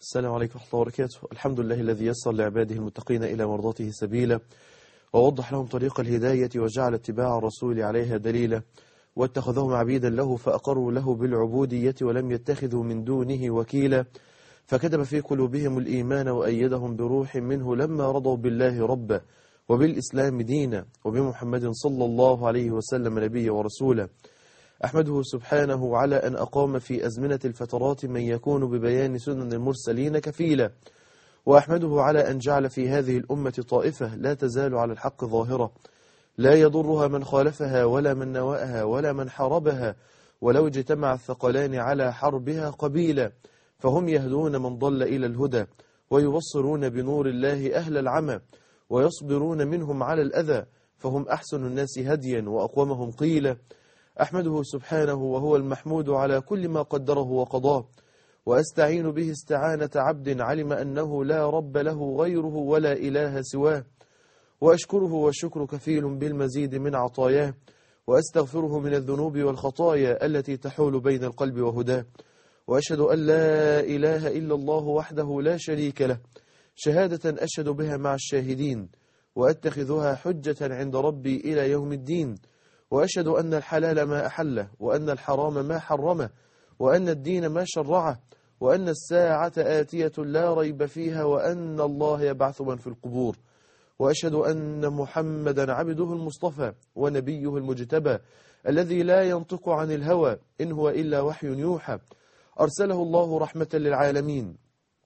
السلام عليكم ورحمة الله وبركاته الحمد لله الذي يسر لعباده المتقين إلى مرضاته سبيلا ووضح لهم طريق الهداية وجعل اتباع الرسول عليها دليلا واتخذهم عبيدا له فأقروا له بالعبودية ولم يتخذوا من دونه وكيلا فكتب في قلوبهم الإيمان وأيدهم بروح منه لما رضوا بالله ربا وبالإسلام دينا وبمحمد صلى الله عليه وسلم نبيا ورسولا أحمده سبحانه على أن أقام في أزمنة الفترات من يكون ببيان سنن المرسلين كفيلا وأحمده على أن جعل في هذه الأمة طائفة لا تزال على الحق ظاهرة لا يضرها من خالفها ولا من نواءها ولا من حاربها ولو اجتمع الثقلان على حربها قبيلا فهم يهدون من ضل إلى الهدى ويبصرون بنور الله أهل العمى ويصبرون منهم على الأذى فهم أحسن الناس هديا وأقومهم قيلا أحمده سبحانه وهو المحمود على كل ما قدره وقضاه وأستعين به استعانة عبد علم أنه لا رب له غيره ولا إله سواه وأشكره والشكر كفيل بالمزيد من عطاياه وأستغفره من الذنوب والخطايا التي تحول بين القلب وهداه وأشهد أن لا إله إلا الله وحده لا شريك له شهادة أشهد بها مع الشاهدين وأتخذها حجة عند ربي إلى يوم الدين وأشهد أن الحلال ما أحله وأن الحرام ما حرمه وأن الدين ما شرعه وأن الساعة آتية لا ريب فيها وأن الله يبعث من في القبور وأشهد أن محمدا عبده المصطفى ونبيه المجتبى الذي لا ينطق عن الهوى إن هو إلا وحي يوحى أرسله الله رحمة للعالمين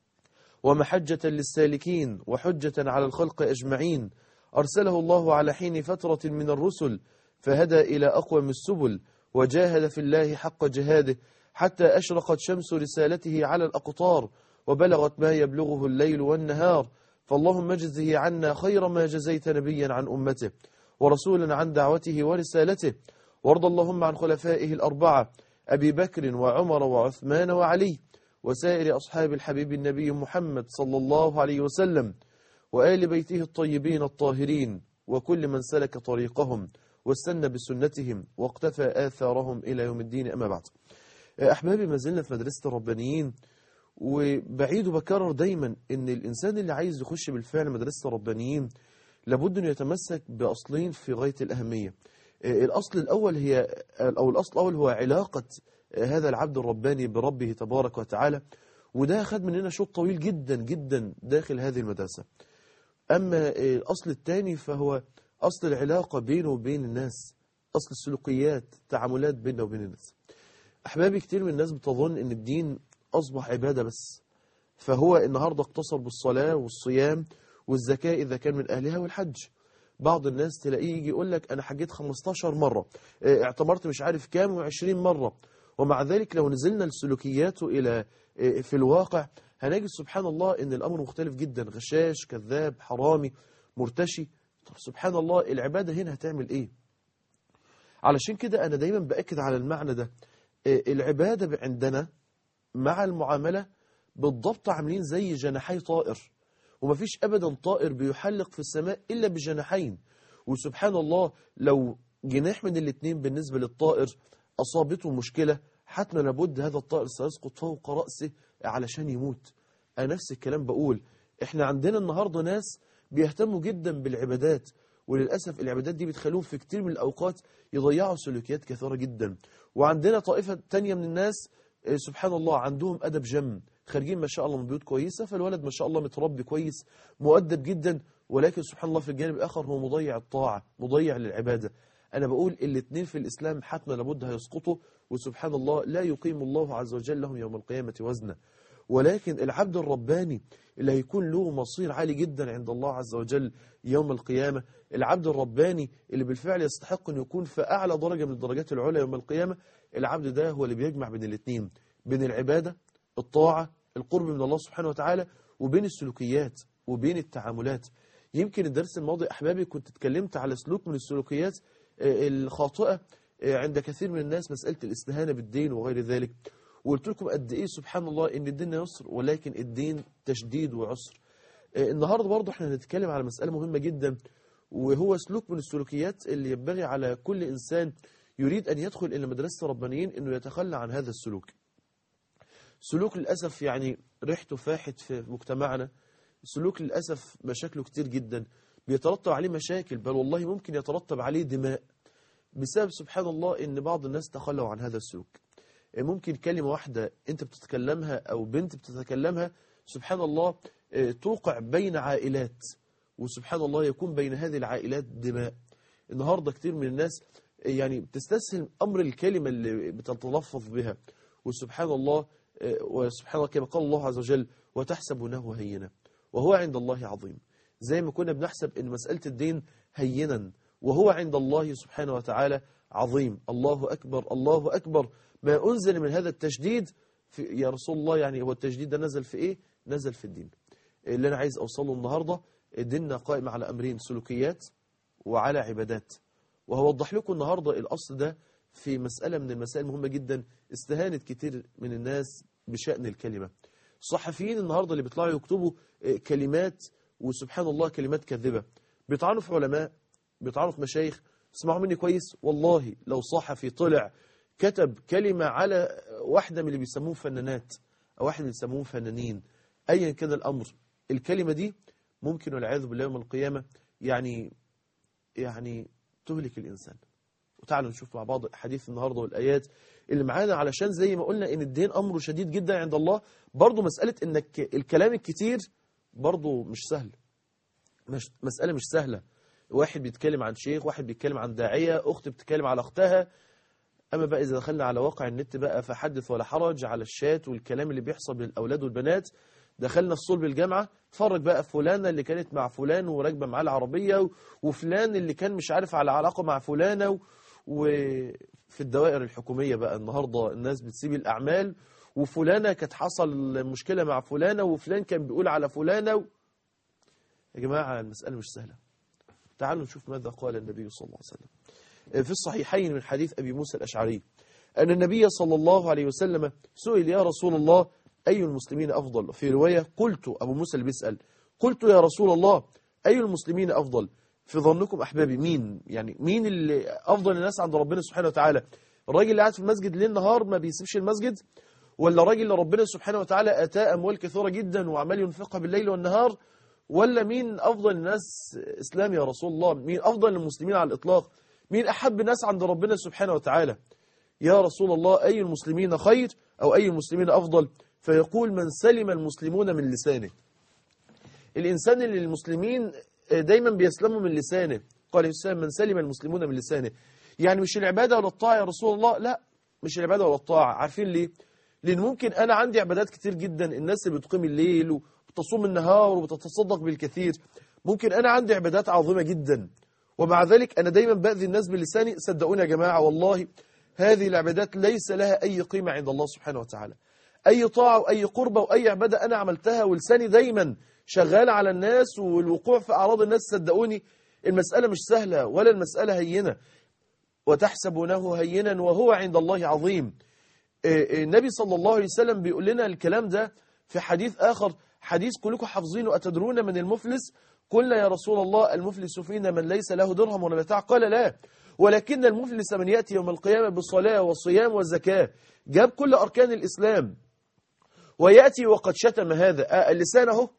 ومحجة للسالكين وحجة على الخلق أجمعين أرسله الله على حين فترة من الرسل فهدى إلى أقوم السبل وجاهد في الله حق جهاده حتى أشرقت شمس رسالته على الأقطار وبلغت ما يبلغه الليل والنهار فاللهم اجزه عنا خير ما جزيت نبيا عن أمته ورسولا عن دعوته ورسالته وارض اللهم عن خلفائه الأربعة أبي بكر وعمر وعثمان وعلي وسائر أصحاب الحبيب النبي محمد صلى الله عليه وسلم وآل بيته الطيبين الطاهرين وكل من سلك طريقهم واستنى بسنتهم واقتفى آثارهم إلى يوم الدين أما بعد أحبابي ما زلنا في مدرسة الربانيين وبعيد وبكرر دايما ان الإنسان اللي عايز يخش بالفعل مدرسة الربانيين لابد أنه يتمسك بأصلين في غاية الأهمية الأصل الأول هي أو الأصل الأول هو علاقة هذا العبد الرباني بربه تبارك وتعالى وده خد مننا شوط طويل جدا جدا داخل هذه المدرسة أما الأصل الثاني فهو أصل العلاقة بينه وبين الناس أصل السلوكيات تعاملات بيننا وبين الناس أحبابي كتير من الناس بتظن أن الدين أصبح عبادة بس فهو النهاردة اقتصر بالصلاة والصيام والزكاة إذا كان من أهلها والحج بعض الناس تلاقيه يجي يقول لك أنا حجيت 15 مرة اعتمرت مش عارف كام و20 مرة ومع ذلك لو نزلنا لسلوكياته إلى في الواقع هنجد سبحان الله أن الأمر مختلف جدا غشاش كذاب حرامي مرتشي طب سبحان الله العبادة هنا هتعمل إيه علشان كده أنا دايما بأكد على المعنى ده العبادة عندنا مع المعاملة بالضبط عاملين زي جناحي طائر ومفيش أبدا طائر بيحلق في السماء إلا بجناحين وسبحان الله لو جناح من الاثنين بالنسبة للطائر أصابته مشكلة حتما لابد هذا الطائر سيسقط فوق رأسه علشان يموت أنا نفس الكلام بقول إحنا عندنا النهاردة ناس بيهتموا جدا بالعبادات وللأسف العبادات دي بتخلوهم في كتير من الأوقات يضيعوا سلوكيات كثيرة جدا وعندنا طائفة تانية من الناس سبحان الله عندهم أدب جم خارجين ما شاء الله من بيوت كويسة فالولد ما شاء الله متربي كويس مؤدب جدا ولكن سبحان الله في الجانب الآخر هو مضيع الطاعة مضيع للعبادة أنا بقول الاثنين في الإسلام حتما لابد هيسقطوا وسبحان الله لا يقيم الله عز وجل لهم يوم القيامة وزنا ولكن العبد الرباني اللي هيكون له مصير عالي جدا عند الله عز وجل يوم القيامة العبد الرباني اللي بالفعل يستحق أن يكون في أعلى درجة من الدرجات العلى يوم القيامة العبد ده هو اللي بيجمع بين الاثنين بين العبادة الطاعة القرب من الله سبحانه وتعالى وبين السلوكيات وبين التعاملات يمكن الدرس الماضي أحبابي كنت اتكلمت على سلوك من السلوكيات الخاطئة عند كثير من الناس مسألة الاستهانة بالدين وغير ذلك وقلت لكم قد إيه سبحان الله إن الدين يسر ولكن الدين تشديد وعسر النهاردة برضه احنا هنتكلم على مسألة مهمة جدا وهو سلوك من السلوكيات اللي ينبغي على كل إنسان يريد أن يدخل إلى مدرسة ربانيين أنه يتخلى عن هذا السلوك سلوك للأسف يعني ريحته فاحت في مجتمعنا سلوك للأسف مشاكله كتير جدا بيترتب عليه مشاكل بل والله ممكن يترتب عليه دماء بسبب سبحان الله ان بعض الناس تخلوا عن هذا السلوك ممكن كلمة واحدة انت بتتكلمها او بنت بتتكلمها سبحان الله آه، توقع بين عائلات وسبحان الله يكون بين هذه العائلات دماء النهاردة كتير من الناس آه، يعني بتستسهل أمر الكلمة اللي بتتلفظ بها وسبحان الله آه، وسبحان الله كما قال الله عز وجل وتحسبونه هينا وهو عند الله عظيم زي ما كنا بنحسب ان مسألة الدين هينا وهو عند الله سبحانه وتعالى عظيم الله أكبر الله أكبر ما أنزل من هذا التشديد في يا رسول الله يعني هو التشديد ده نزل في إيه؟ نزل في الدين اللي أنا عايز أوصله النهاردة ديننا قائم على أمرين سلوكيات وعلى عبادات وهوضح لكم النهاردة الأصل ده في مسألة من المسائل المهمة جدا استهانت كتير من الناس بشأن الكلمة الصحفيين النهاردة اللي بيطلعوا يكتبوا آه، كلمات وسبحان الله كلمات كاذبة بيطعنوا في علماء بيطعنوا في مشايخ اسمعوا مني كويس والله لو صحفي طلع كتب كلمة على واحدة من اللي بيسموهم فنانات أو واحد اللي بيسموهم فنانين أيا كان الأمر الكلمة دي ممكن والعياذ بالله يوم القيامة يعني يعني تهلك الإنسان وتعالوا نشوف مع بعض الحديث النهاردة والآيات اللي معانا علشان زي ما قلنا إن الدين أمره شديد جدا عند الله برضو مسألة إنك الكلام الكتير برضو مش سهل مش مسألة مش سهلة واحد بيتكلم عن شيخ واحد بيتكلم عن داعية أخت بتتكلم على أختها أما بقى إذا دخلنا على واقع النت بقى فحدث ولا حرج على الشات والكلام اللي بيحصل بين الأولاد والبنات دخلنا في صلب الجامعة اتفرج بقى فلانة اللي كانت مع فلان وراكبة معاه العربية و- وفلان اللي كان مش عارف على علاقة مع فلانة و- وفي الدوائر الحكومية بقى النهاردة الناس بتسيب الأعمال وفلانة كانت حصل مشكلة مع فلانة وفلان كان بيقول على فلانة و... يا جماعة المسألة مش سهلة تعالوا نشوف ماذا قال النبي صلى الله عليه وسلم في الصحيحين من حديث أبي موسى الأشعري أن النبي صلى الله عليه وسلم سئل يا رسول الله أي المسلمين أفضل في رواية قلت أبو موسى اللي بيسأل قلت يا رسول الله أي المسلمين أفضل في ظنكم أحبابي مين يعني مين اللي أفضل الناس عند ربنا سبحانه وتعالى الراجل اللي قاعد في المسجد ليل نهار ما بيسيبش المسجد ولا راجل اللي ربنا سبحانه وتعالى أتاه أموال كثيرة جدا وعمال ينفقها بالليل والنهار ولا مين أفضل الناس إسلام يا رسول الله مين أفضل المسلمين على الإطلاق مين أحب الناس عند ربنا سبحانه وتعالى يا رسول الله أي المسلمين خير أو أي المسلمين أفضل فيقول من سلم المسلمون من لسانه الإنسان اللي المسلمين دايما بيسلموا من لسانه قال الإسلام من سلم المسلمون من لسانه يعني مش العبادة ولا الطاعة يا رسول الله لا مش العبادة ولا الطاعة عارفين ليه لأن ممكن أنا عندي عبادات كتير جدا الناس اللي بتقيم الليل وبتصوم النهار وبتتصدق بالكثير ممكن أنا عندي عبادات عظيمة جدا ومع ذلك أنا دايما بأذي الناس بلساني صدقوني يا جماعة والله هذه العبادات ليس لها أي قيمة عند الله سبحانه وتعالى أي طاعة وأي قربة وأي عبادة أنا عملتها ولساني دايما شغال على الناس والوقوع في أعراض الناس صدقوني المسألة مش سهلة ولا المسألة هينة وتحسبونه هينا وهو عند الله عظيم النبي صلى الله عليه وسلم بيقول لنا الكلام ده في حديث آخر حديث كلكم حافظينه أتدرون من المفلس قلنا يا رسول الله المفلس فينا من ليس له درهم ولا متاع قال لا ولكن المفلس من يأتي يوم القيامة بالصلاة والصيام والزكاة جاب كل أركان الإسلام ويأتي وقد شتم هذا آه اللسان اهو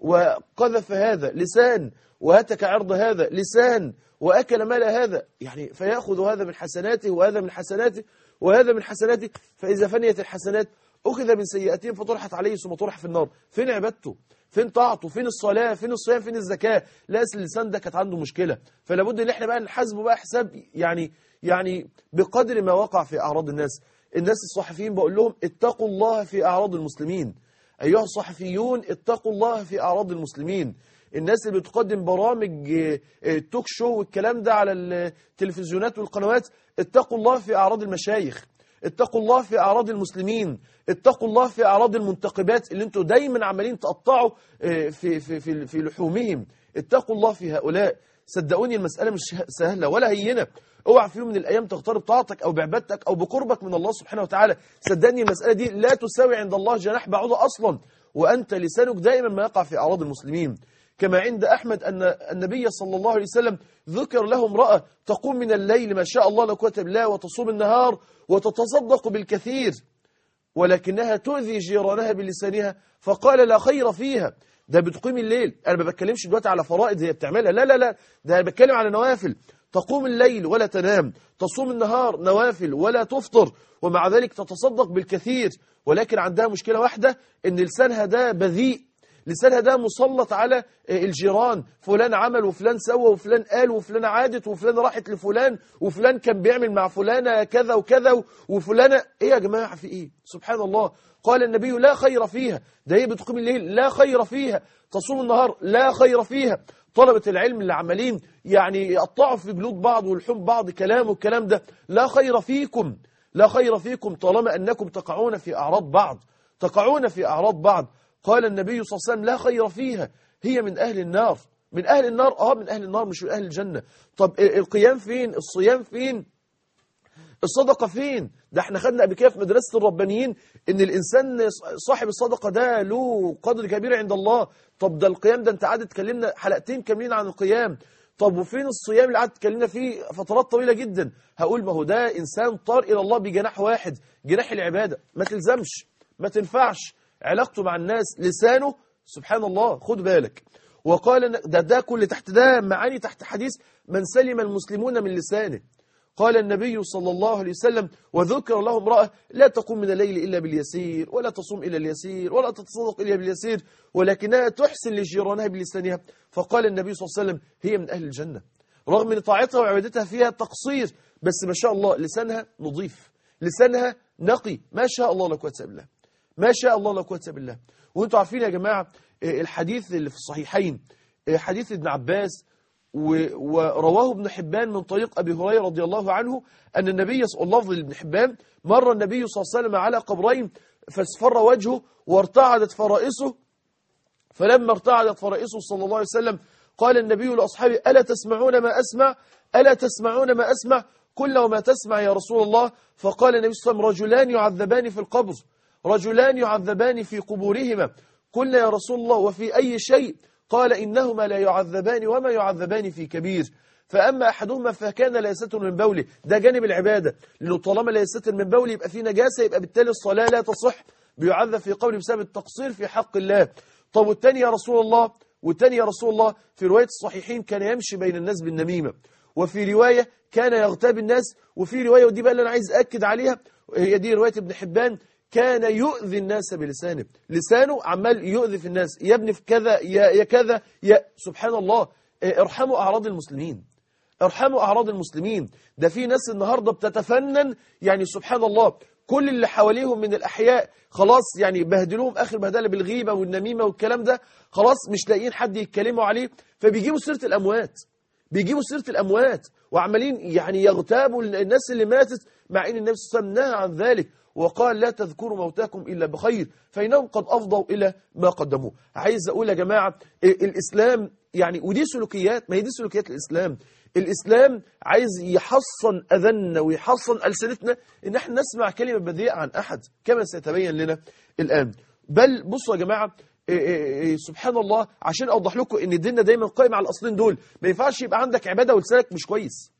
وقذف هذا لسان وهتك عرض هذا لسان وأكل مال هذا يعني فيأخذ هذا من حسناته وهذا من حسناته وهذا من حسناته فإذا فنيت الحسنات أخذ من سيئاتهم فطرحت عليه ثم طرح في النار فين عبادته فين طاعته فين الصلاة فين الصيام فين الزكاة لا أصل اللسان ده كانت عنده مشكلة فلا بد ان احنا بقى نحاسبه بقى حساب يعني يعني بقدر ما وقع في أعراض الناس الناس الصحفيين بقول لهم اتقوا الله في أعراض المسلمين أيها الصحفيون اتقوا الله في أعراض المسلمين الناس اللي بتقدم برامج توك شو والكلام ده على التلفزيونات والقنوات اتقوا الله في أعراض المشايخ اتقوا الله في أعراض المسلمين اتقوا الله في أعراض المنتقبات اللي انتوا دايما عمالين تقطعوا في, في, في, في لحومهم اتقوا الله في هؤلاء صدقوني المسألة مش سهلة ولا هينة اوعى في يوم من الأيام تغترب طاعتك أو بعبادتك أو بقربك من الله سبحانه وتعالى صدقني المسألة دي لا تساوي عند الله جناح بعوضة أصلا وأنت لسانك دائما ما يقع في أعراض المسلمين كما عند أحمد أن النبي صلى الله عليه وسلم ذكر له امرأة تقوم من الليل ما شاء الله لا قوة بالله وتصوم النهار وتتصدق بالكثير ولكنها تؤذي جيرانها بلسانها فقال لا خير فيها ده بتقيم الليل انا ما بتكلمش دلوقتي على فرائض هي بتعملها لا لا لا ده انا بتكلم على نوافل تقوم الليل ولا تنام تصوم النهار نوافل ولا تفطر ومع ذلك تتصدق بالكثير ولكن عندها مشكلة واحدة ان لسانها ده بذيء لسانها ده مسلط على الجيران فلان عمل وفلان سوى وفلان قال وفلان عادت وفلان راحت لفلان وفلان كان بيعمل مع فلانة كذا وكذا وفلانة ايه يا جماعة في ايه سبحان الله قال النبي لا خير فيها ده هي بتقوم الليل لا خير فيها تصوم النهار لا خير فيها طلبة العلم اللي عمالين يعني يقطعوا في جلود بعض ويلحم بعض كلام والكلام ده لا خير فيكم لا خير فيكم طالما أنكم تقعون في أعراض بعض تقعون في أعراض بعض قال النبي صلى الله عليه وسلم لا خير فيها هي من أهل النار من أهل النار آه من أهل النار مش من أهل الجنة طب القيام فين الصيام فين الصدقة فين ده احنا خدنا قبل كده في مدرسة الربانيين ان الانسان صاحب الصدقة ده له قدر كبير عند الله طب ده القيام ده انت قاعد تكلمنا حلقتين كاملين عن القيام طب وفين الصيام اللي قعدت تكلمنا فيه فترات طويلة جدا هقول ما هو ده انسان طار الى الله بجناح واحد جناح العبادة ما تلزمش ما تنفعش علاقته مع الناس لسانه سبحان الله خد بالك وقال ده ده كل تحت ده معاني تحت حديث من سلم المسلمون من لسانه قال النبي صلى الله عليه وسلم وذكر له امرأة لا تقوم من الليل إلا باليسير ولا تصوم إلا اليسير ولا تتصدق إلا باليسير ولكنها تحسن لجيرانها بلسانها فقال النبي صلى الله عليه وسلم هي من أهل الجنة رغم ان طاعتها وعبادتها فيها تقصير بس ما شاء الله لسانها نظيف لسانها نقي ما شاء الله لا قوه الا بالله ما شاء الله لا قوه الا بالله وانتم عارفين يا جماعه الحديث اللي في الصحيحين حديث ابن عباس ورواه ابن حبان من طريق أبي هريرة رضي الله عنه أن النبي صلى الله عليه وسلم حبان مر النبي صلى الله عليه وسلم على قبرين فاصفر وجهه وارتعدت فرائسه فلما ارتعدت فرائسه صلى الله عليه وسلم قال النبي لأصحابه ألا تسمعون ما أسمع ألا تسمعون ما أسمع كل وما تسمع يا رسول الله فقال النبي صلى الله عليه وسلم رجلان يعذبان في القبر رجلان يعذبان في قبورهما قلنا يا رسول الله وفي أي شيء قال إنهما لا يعذبان وما يعذبان في كبير فأما أحدهما فكان لا يستر من بوله ده جانب العبادة لأنه طالما لا يستر من بوله يبقى في نجاسة يبقى بالتالي الصلاة لا تصح بيعذب في قوله بسبب التقصير في حق الله طب والتاني يا رسول الله والتاني يا رسول الله في رواية الصحيحين كان يمشي بين الناس بالنميمة وفي رواية كان يغتاب الناس وفي رواية ودي بقى اللي أنا عايز أكد عليها هي دي رواية ابن حبان كان يؤذي الناس بلسانه لسانه عمال يؤذي في الناس يا ابني في كذا يا, يا كذا يا سبحان الله ارحموا أعراض المسلمين ارحموا أعراض المسلمين ده في ناس النهاردة بتتفنن يعني سبحان الله كل اللي حواليهم من الأحياء خلاص يعني بهدلوهم آخر بهدلة بالغيبة والنميمة والكلام ده خلاص مش لاقيين حد يتكلموا عليه فبيجيبوا سيرة الأموات بيجيبوا سيرة الأموات وعمالين يعني يغتابوا الناس اللي ماتت مع أن النبي صلى الله عليه وسلم نهى عن ذلك وقال لا تذكروا موتاكم إلا بخير فإنهم قد أفضوا إلى ما قدموه عايز أقول يا جماعة الإسلام يعني ودي سلوكيات ما هي دي سلوكيات الإسلام الإسلام عايز يحصن أذننا ويحصن ألسنتنا إن احنا نسمع كلمة بذيئة عن أحد كما سيتبين لنا الآن بل بصوا يا جماعة إيه إيه إيه سبحان الله عشان أوضح لكم إن ديننا دايما قائم على الأصلين دول ما ينفعش يبقى عندك عبادة ولسانك مش كويس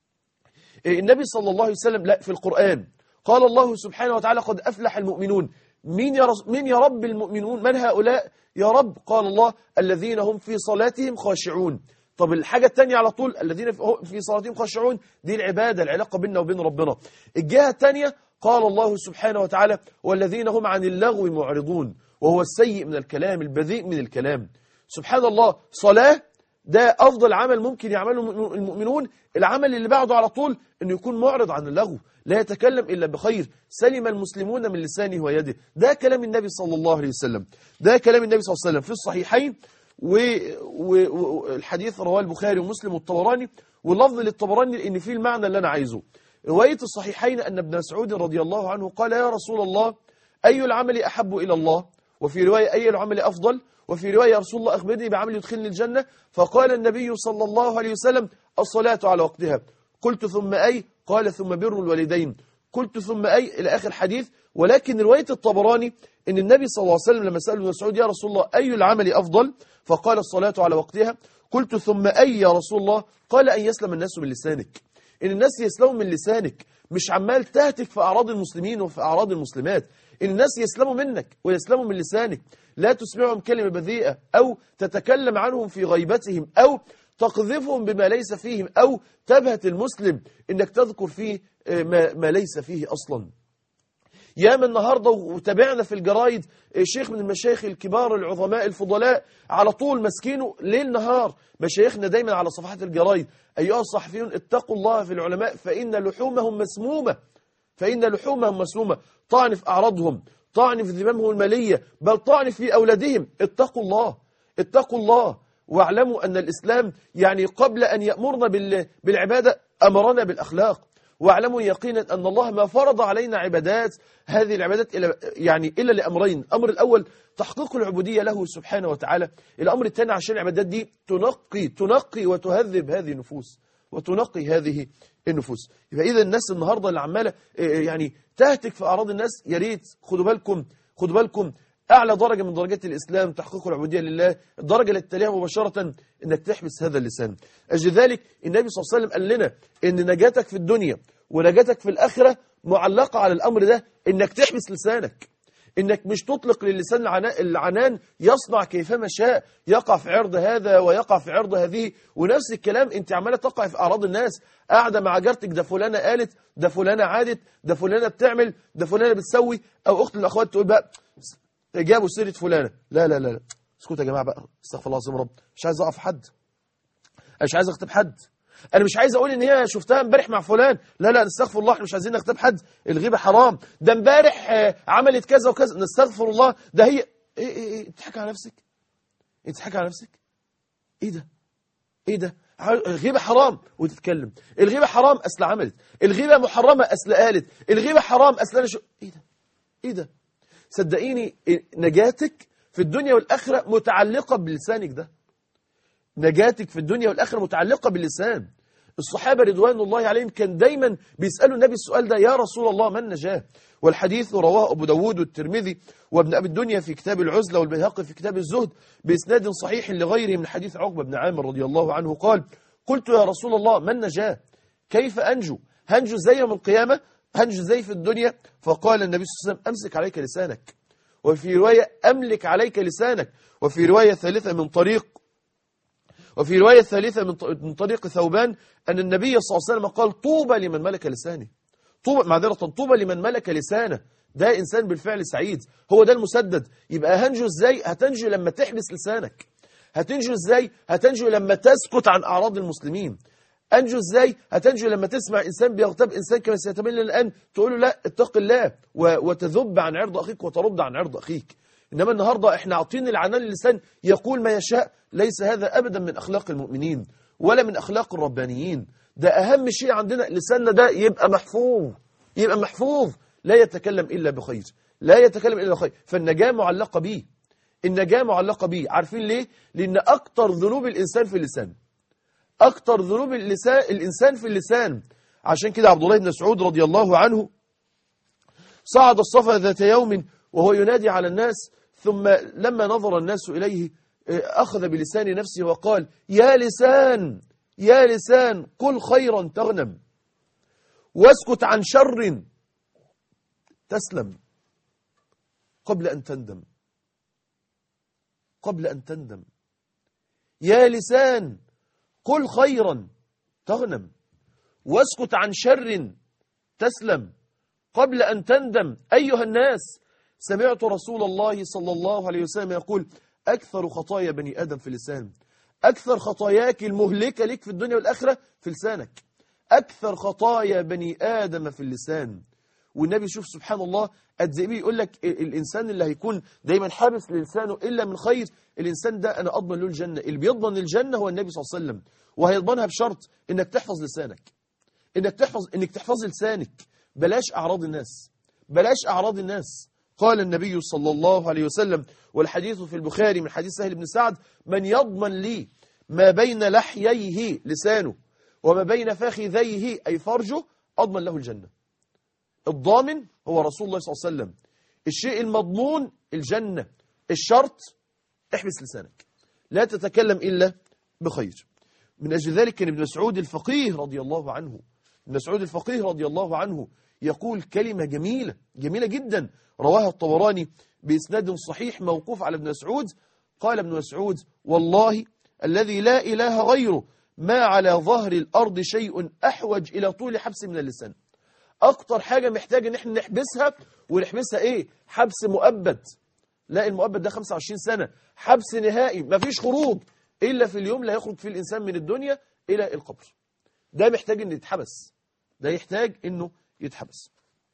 النبي صلى الله عليه وسلم لا في القرآن قال الله سبحانه وتعالى قد أفلح المؤمنون مين يا, رس... مين يا رب المؤمنون من هؤلاء يا رب قال الله الذين هم في صلاتهم خاشعون طب الحاجة الثانية على طول الذين في صلاتهم خاشعون دي العبادة العلاقة بيننا وبين ربنا الجهة الثانية قال الله سبحانه وتعالى والذين هم عن اللغو معرضون وهو السيء من الكلام البذيء من الكلام سبحان الله صلاة ده أفضل عمل ممكن يعمله المؤمنون العمل اللي بعده على طول أنه يكون معرض عن اللغو لا يتكلم إلا بخير سلم المسلمون من لسانه ويده ده كلام النبي صلى الله عليه وسلم ده كلام النبي صلى الله عليه وسلم في الصحيحين والحديث رواه البخاري ومسلم والطبراني واللفظ للطبراني لأن فيه المعنى اللي أنا عايزه رواية الصحيحين أن ابن مسعود رضي الله عنه قال يا رسول الله أي العمل أحب إلى الله وفي رواية أي العمل أفضل وفي رواية يا رسول الله أخبرني بعمل يدخلني الجنة فقال النبي صلى الله عليه وسلم الصلاة على وقتها قلت ثم أي قال ثم بر الوالدين قلت ثم أي إلى آخر حديث ولكن رواية الطبراني إن النبي صلى الله عليه وسلم لما سأل ابن مسعود يا رسول الله أي العمل أفضل فقال الصلاة على وقتها قلت ثم أي يا رسول الله قال أن يسلم الناس من لسانك ان الناس يسلموا من لسانك مش عمال تهتك في اعراض المسلمين وفي اعراض المسلمات ان الناس يسلموا منك ويسلموا من لسانك لا تسمعهم كلمه بذيئه او تتكلم عنهم في غيبتهم او تقذفهم بما ليس فيهم او تبهت المسلم انك تذكر فيه آه، ما, ما ليس فيه اصلا ياما النهارده وتابعنا في الجرايد آه، شيخ من المشايخ الكبار العظماء الفضلاء على طول ماسكينه ليل نهار مشايخنا دايما على صفحات الجرايد ايها الصحفيون اتقوا الله في العلماء فان لحومهم مسمومه فان لحومهم مسمومه طعن في اعراضهم طعن في ذمامهم الماليه بل طعن في اولادهم اتقوا الله اتقوا الله واعلموا ان الاسلام يعني قبل ان يامرنا بال- بالعباده امرنا بالاخلاق واعلموا يقينا أن الله ما فرض علينا عبادات هذه العبادات إلا يعني إلا لأمرين الأمر الأول تحقيق العبودية له سبحانه وتعالى الأمر الثاني عشان العبادات دي تنقي تنقي وتهذب هذه النفوس وتنقي هذه النفوس يبقى إذا الناس النهاردة اللي عمالة آه، يعني تهتك في أعراض الناس يا ريت خدوا بالكم خدوا بالكم أعلى درجة من درجات الإسلام تحقيق العبودية لله الدرجة اللي تليها مباشرة إنك تحبس هذا اللسان أجل ذلك النبي صلى الله عليه وسلم قال لنا إن نجاتك في الدنيا ونجاتك في الآخرة معلقة على الأمر ده إنك تحبس لسانك إنك مش تطلق للسان العنا- العنان يصنع كيفما شاء يقع في عرض هذا ويقع في عرض هذه ونفس الكلام أنت عمالة تقع في أعراض الناس قاعدة مع جارتك ده فلانة قالت ده فلانة عادت ده فلانة بتعمل ده فلانة بتسوي أو أخت الأخوات تقول بقى جابوا سيرة فلانة لا لا لا لا اسكتوا يا جماعة بقى استغفر الله العظيم رب مش عايز أقف حد أنا مش عايز أغتاب حد أنا مش عايز أقول إن هي شفتها امبارح مع فلان لا لا نستغفر الله احنا مش عايزين نغتاب حد الغيبة حرام ده امبارح آه، عملت كذا وكذا نستغفر الله ده هي إيه إيه إيه بتضحك على نفسك إيه بتضحك على نفسك إيه ده إيه ده ع- الغيبة حرام وتتكلم الغيبة حرام أصل عملت الغيبة محرمة أصل قالت الغيبة حرام أصل أنا شو إيه ده إيه ده صدقيني نجاتك في الدنيا والآخرة متعلقة بلسانك ده نجاتك في الدنيا والآخرة متعلقة باللسان الصحابة رضوان الله عليهم كان دايما بيسألوا النبي السؤال ده يا رسول الله من نجاه والحديث رواه أبو داود والترمذي وابن أبي الدنيا في كتاب العزلة والبيهقي في كتاب الزهد بإسناد صحيح لغيره من حديث عقبة بن عامر رضي الله عنه قال قلت يا رسول الله من نجاه كيف أنجو هنجو زي يوم القيامة هنجو زي في الدنيا فقال النبي صلى الله عليه وسلم أمسك عليك لسانك وفي رواية أملك عليك لسانك وفي رواية ثالثة من طريق وفي رواية ثالثة من ط- من طريق ثوبان أن النبي صلى الله عليه وسلم قال طوبى لمن ملك لسانه طوبى معذرة طوبى لمن ملك لسانه ده إنسان بالفعل سعيد هو ده المسدد يبقى هنجو إزاي هتنجو لما تحبس لسانك هتنجو إزاي هتنجو لما تسكت عن أعراض المسلمين أنجو إزاي هتنجو لما تسمع إنسان بيغتاب إنسان كما سيتبين لنا الآن تقول له لا اتق الله و- وتذب عن عرض أخيك وترد عن عرض أخيك إنما النهاردة إحنا عاطين العنان للسان يقول ما يشاء ليس هذا أبدا من أخلاق المؤمنين ولا من أخلاق الربانيين ده أهم شيء عندنا لساننا ده يبقى محفوظ يبقى محفوظ لا يتكلم إلا بخير لا يتكلم إلا بخير فالنجاة معلقة بيه النجاة معلقة بيه عارفين ليه؟ لأن أكتر ذنوب الإنسان في اللسان أكتر ذنوب اللسان الإنسان في اللسان عشان كده عبد الله بن مسعود رضي الله عنه صعد الصفا ذات يوم وهو ينادي على الناس ثم لما نظر الناس إليه آه، أخذ بلسان نفسه وقال يا لسان يا لسان قل خيرا تغنم واسكت عن شر تسلم قبل أن تندم قبل أن تندم يا لسان قل خيرا تغنم واسكت عن شر تسلم قبل أن تندم أيها الناس سمعت رسول الله صلى الله عليه وسلم يقول أكثر خطايا بني آدم في اللسان أكثر خطاياك المهلكة لك في الدنيا والآخرة في لسانك أكثر خطايا بني آدم في اللسان والنبي شوف سبحان الله قد ايه بيقول لك ال- الانسان اللي هيكون دايما حابس لسانه الا من خير الانسان ده انا اضمن له الجنه اللي بيضمن الجنه هو النبي صلى الله عليه وسلم وهيضمنها بشرط انك تحفظ لسانك انك تحفظ انك تحفظ لسانك بلاش اعراض الناس بلاش اعراض الناس قال النبي صلى الله عليه وسلم والحديث في البخاري من حديث سهل بن سعد من يضمن لي ما بين لحييه لسانه وما بين فخذيه أي فرجه أضمن له الجنة الضامن هو رسول الله صلى الله عليه وسلم الشيء المضمون الجنة الشرط احبس لسانك لا تتكلم إلا بخير من أجل ذلك كان ابن مسعود الفقيه رضي الله عنه ابن مسعود الفقيه رضي الله عنه يقول كلمة جميلة جميلة جدا رواها الطبراني بإسناد صحيح موقوف على ابن مسعود قال ابن مسعود والله الذي لا إله غيره ما على ظهر الأرض شيء أحوج إلى طول حبس من اللسان أكتر حاجة محتاج إن احنا نحبسها ونحبسها إيه حبس مؤبد لا المؤبد ده 25 سنة حبس نهائي مفيش خروج إلا في اليوم لا يخرج فيه الإنسان من الدنيا إلى القبر ده محتاج إنه يتحبس ده يحتاج إنه يتحبس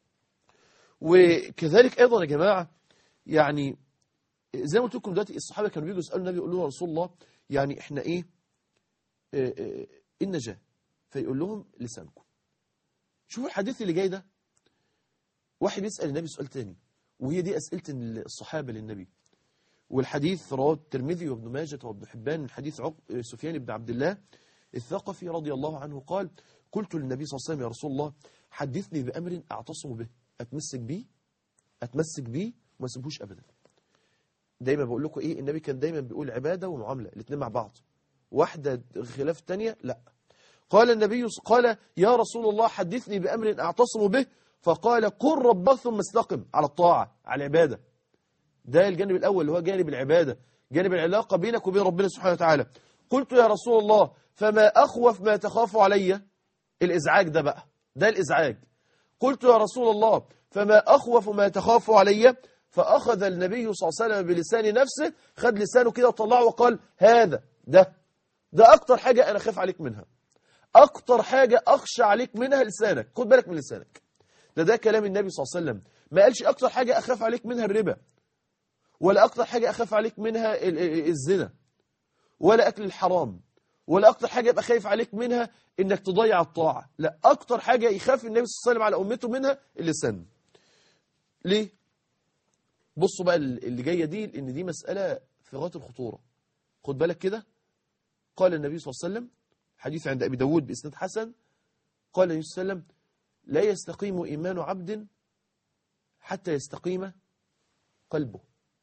وكذلك أيضا يا جماعة يعني زي ما قلت لكم دلوقتي الصحابة كانوا بيجوا يسألوا النبي يقولوا له يا رسول الله يعني إحنا إيه آه، آه، النجاة فيقول لهم لسانكم شوفوا الحديث اللي جاي ده واحد يسأل النبي سؤال تاني وهي دي أسئلة الصحابة للنبي والحديث رواه الترمذي وابن ماجه وابن حبان من حديث عق... سفيان بن عبد الله الثقفي رضي الله عنه قال قلت للنبي صلى الله عليه وسلم يا رسول الله حدثني بأمر أعتصم به أتمسك بيه أتمسك بيه وما اسيبهوش أبدا دايما بقول لكم إيه النبي كان دايما بيقول عبادة ومعاملة الاثنين مع بعض واحدة خلاف الثانيه لا قال النبي قال يا رسول الله حدثني بأمر أعتصم به فقال قل ربك ثم استقم على الطاعة على العبادة ده الجانب الأول اللي هو جانب العبادة جانب العلاقة بينك وبين ربنا سبحانه وتعالى قلت يا رسول الله فما أخوف ما تخاف علي الإزعاج ده بقى ده الإزعاج قلت يا رسول الله فما أخوف ما تخاف علي فأخذ النبي صلى الله عليه وسلم بلسان نفسه خد لسانه كده وطلعه وقال هذا ده ده أكتر حاجة أنا خاف عليك منها أكتر حاجة أخشى عليك منها لسانك خد بالك من لسانك ده ده كلام النبي صلى الله عليه وسلم ما قالش أكتر حاجة أخاف عليك منها الربا ولا أكتر حاجة أخاف عليك منها ال- ال- الزنا ولا أكل الحرام ولا أكتر حاجة يبقى خايف عليك منها إنك تضيع الطاعة لا أكتر حاجة يخاف النبي صلى الله عليه وسلم على أمته منها اللسان ليه؟ بصوا بقى اللي جاية دي إن دي مسألة في غاية الخطورة خد بالك كده قال النبي صلى الله عليه وسلم حديث عند أبي داود بإسناد حسن قال النبي صلى الله عليه وسلم لا يستقيم إيمان عبد حتى يستقيم قلبه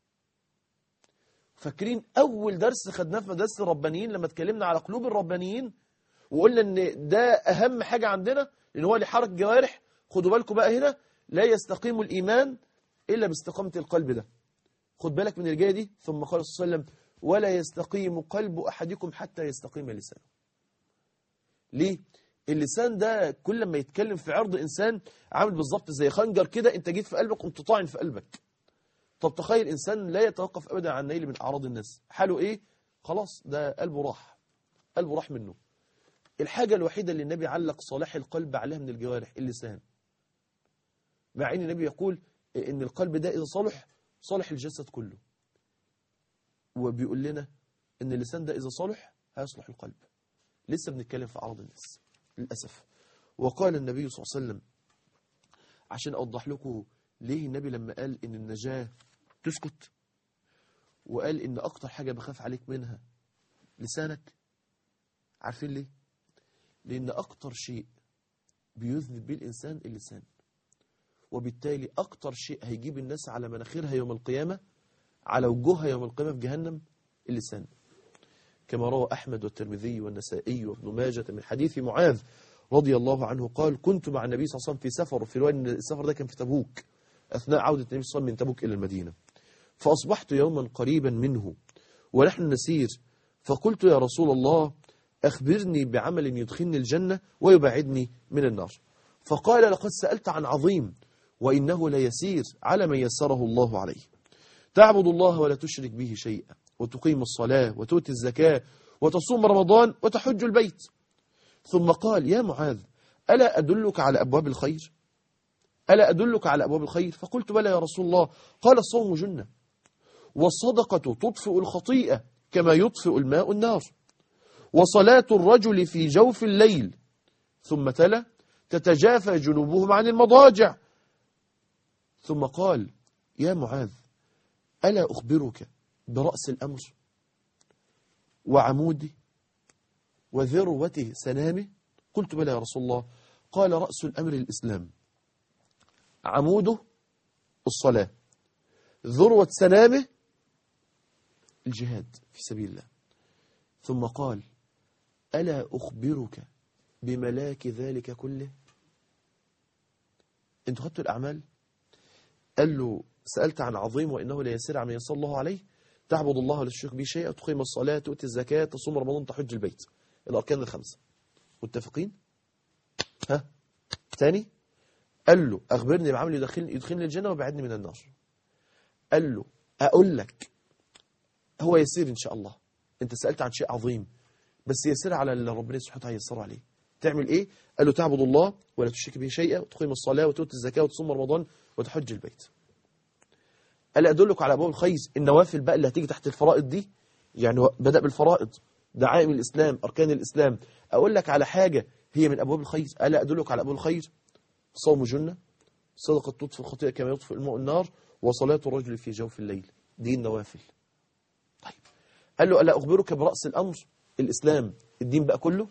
فاكرين أول درس خدناه في مدرسة الربانيين لما اتكلمنا على قلوب الربانيين وقلنا إن ده أهم حاجة عندنا لأن هو اللي حرك الجوارح خدوا بالكم بقى هنا لا يستقيم الإيمان إلا باستقامة القلب ده خد بالك من الجاية دي ثم قال صلى الله عليه وسلم ولا يستقيم قلب أحدكم حتى يستقيم لسانه ليه؟ اللسان ده كل ما يتكلم في عرض إنسان عامل بالظبط زي خنجر كده أنت جيت في قلبك قمت طاعن في قلبك طب تخيل إنسان لا يتوقف أبدا عن نيل من أعراض الناس حاله إيه؟ خلاص ده قلبه راح قلبه راح منه الحاجة الوحيدة اللي النبي علق صلاح القلب عليها من الجوارح اللسان مع أن النبي يقول إن القلب ده إذا صلح صلح الجسد كله وبيقول لنا إن اللسان ده إذا صلح هيصلح القلب لسه بنتكلم في أعراض الناس للأسف وقال النبي صلى الله عليه وسلم عشان أوضح لكم ليه النبي لما قال إن النجاة تسكت وقال إن أكتر حاجة بخاف عليك منها لسانك عارفين ليه؟ لأن أكتر شيء بيذنب به الإنسان اللسان وبالتالي أكتر شيء هيجيب الناس على مناخيرها يوم القيامة على وجوهها يوم القيامة في جهنم اللسان كما روى أحمد والترمذي والنسائي وابن ماجة من حديث معاذ رضي الله عنه قال كنت مع النبي صلى الله عليه وسلم في سفر وفي رواية إن السفر ده كان في تبوك أثناء عودة النبي صلى الله عليه وسلم من تبوك إلى المدينة فأصبحت يوما قريبا منه ونحن نسير فقلت يا رسول الله أخبرني بعمل يدخلني الجنة ويبعدني من النار فقال لقد سألت عن عظيم وإنه ليسير على من يسره الله عليه تعبد الله ولا تشرك به شيئا وتقيم الصلاة وتؤتي الزكاة وتصوم رمضان وتحج البيت ثم قال يا معاذ ألا أدلك على أبواب الخير ألا أدلك على أبواب الخير فقلت بلى يا رسول الله قال الصوم جنة والصدقة تطفئ الخطيئة كما يطفئ الماء النار وصلاة الرجل في جوف الليل ثم تلا تتجافى جنوبهم عن المضاجع ثم قال يا معاذ ألا أخبرك برأس الأمر وعموده وذروته سنامه قلت بلى يا رسول الله قال رأس الأمر الإسلام عموده الصلاة ذروة سنامه الجهاد في سبيل الله ثم قال ألا أخبرك بملاك ذلك كله انتوا خدتوا الأعمال قال له سألت عن عظيم وإنه لا يسير عن يسر الله عليه تعبد الله ولا تشرك به شيئا تقيم الصلاة تؤتي الزكاة تصوم رمضان تحج البيت الأركان الخمسة متفقين ها تاني قال له أخبرني بعمل يدخلني, يدخلني الجنة وبعدني من النار قال له أقول لك هو يسير إن شاء الله أنت سألت عن شيء عظيم بس يسير على اللي ربنا سبحانه وتعالى يسر عليه تعمل إيه قال له تعبد الله ولا تشرك به شيئا وتقيم الصلاة وتؤتي الزكاة وتصوم رمضان وتحج البيت قال أدلك على أبواب الخير النوافل بقى اللي هتيجي تحت الفرائض دي يعني هو بدأ بالفرائض دعائم الإسلام أركان الإسلام أقول لك على حاجة هي من أبواب الخير قال أدلك على أبواب الخير صوم جنة صدقة تطفئ الخطيئة كما يطفئ الماء النار وصلاة الرجل في جوف الليل دي النوافل طيب قال له ألا أخبرك برأس الأمر الإسلام الدين بقى كله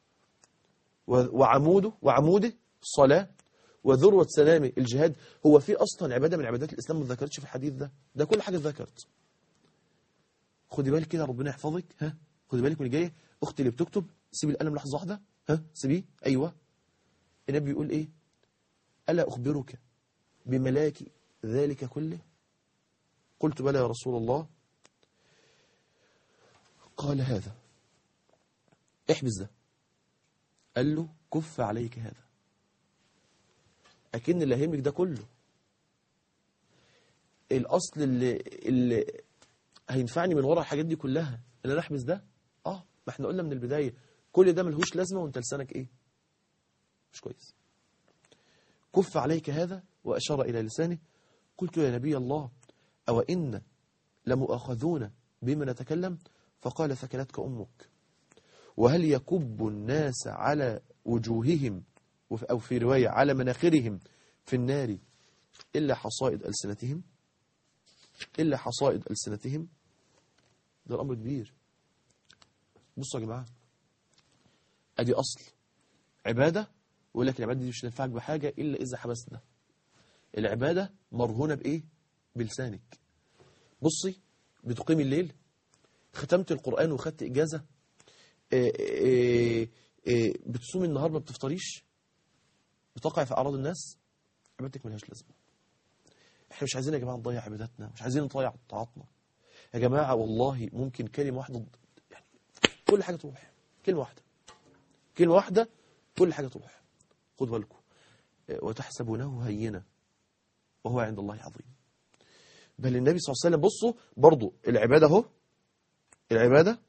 وعموده وعموده الصلاة وذروة سلامه الجهاد هو في أصلا عبادة من عبادات الإسلام ما ذكرتش في الحديث ده ده كل حاجة ذكرت خدي بالك كده ربنا يحفظك ها خدي بالك من اللي جايه أختي اللي بتكتب سيبي القلم لحظة واحدة ها سيبيه أيوة النبي بيقول إيه ألا أخبرك بملاك ذلك كله قلت بلى يا رسول الله قال هذا احبس ده قال له كف عليك هذا أكن اللي هيملك ده كله الأصل اللي, اللي هينفعني من ورا الحاجات دي كلها اللي أنا أحبس ده آه ما احنا قلنا من البداية كل ده ملهوش لازمة وانت لسانك إيه مش كويس كف عليك هذا وأشار إلى لسانه قلت يا نبي الله أو إن لمؤاخذون بما نتكلم فقال ثكلتك أمك وهل يكب الناس على وجوههم أو في رواية على مناخرهم في النار إلا حصائد ألسنتهم إلا حصائد ألسنتهم ده الأمر كبير بصوا يا جماعة أدي أصل عبادة ويقول لك العبادة دي مش هتنفعك بحاجة إلا إذا حبسنا العبادة مرهونة بإيه؟ بلسانك بصي بتقيم الليل ختمت القرآن وخدت إجازة إيه إيه إيه بتصوم النهار ما بتفطريش بتقع في أعراض الناس عبادتك ملهاش لازمة احنا مش عايزين يا جماعة نضيع عباداتنا مش عايزين نضيع طاعتنا يا جماعة والله ممكن كلمة واحدة يعني كل حاجة تروح كلمة واحدة كلمة واحدة كل حاجة تروح خد بالكم وتحسبونه هينة وهو عند الله عظيم بل النبي صلى الله عليه وسلم بصوا برضو العبادة اهو العبادة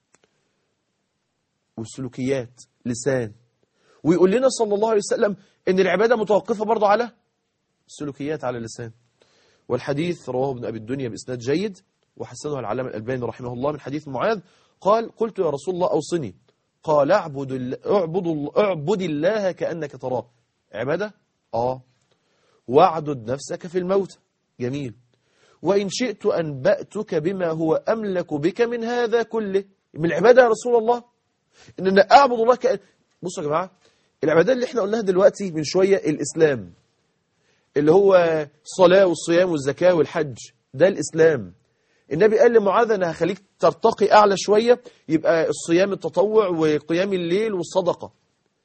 والسلوكيات لسان ويقول لنا صلى الله عليه وسلم ان العبادة متوقفة برضو على السلوكيات على اللسان والحديث رواه ابن أبي الدنيا بإسناد جيد وحسنه العلامة الألباني رحمه الله من حديث معاذ قال قلت يا رسول الله أوصني قال اعبد الله اعبد, اعبد الله كأنك تراه عبادة آه واعدد نفسك في الموت جميل وإن شئت أنبأتك بما هو أملك بك من هذا كله من العبادة يا رسول الله إن أنا أعبد الله كأن بصوا يا جماعة العبادات اللي احنا قلناها دلوقتي من شوية الإسلام اللي هو الصلاة والصيام والزكاة والحج ده الإسلام النبي قال لمعاذ أنا هخليك ترتقي أعلى شوية يبقى الصيام التطوع وقيام الليل والصدقة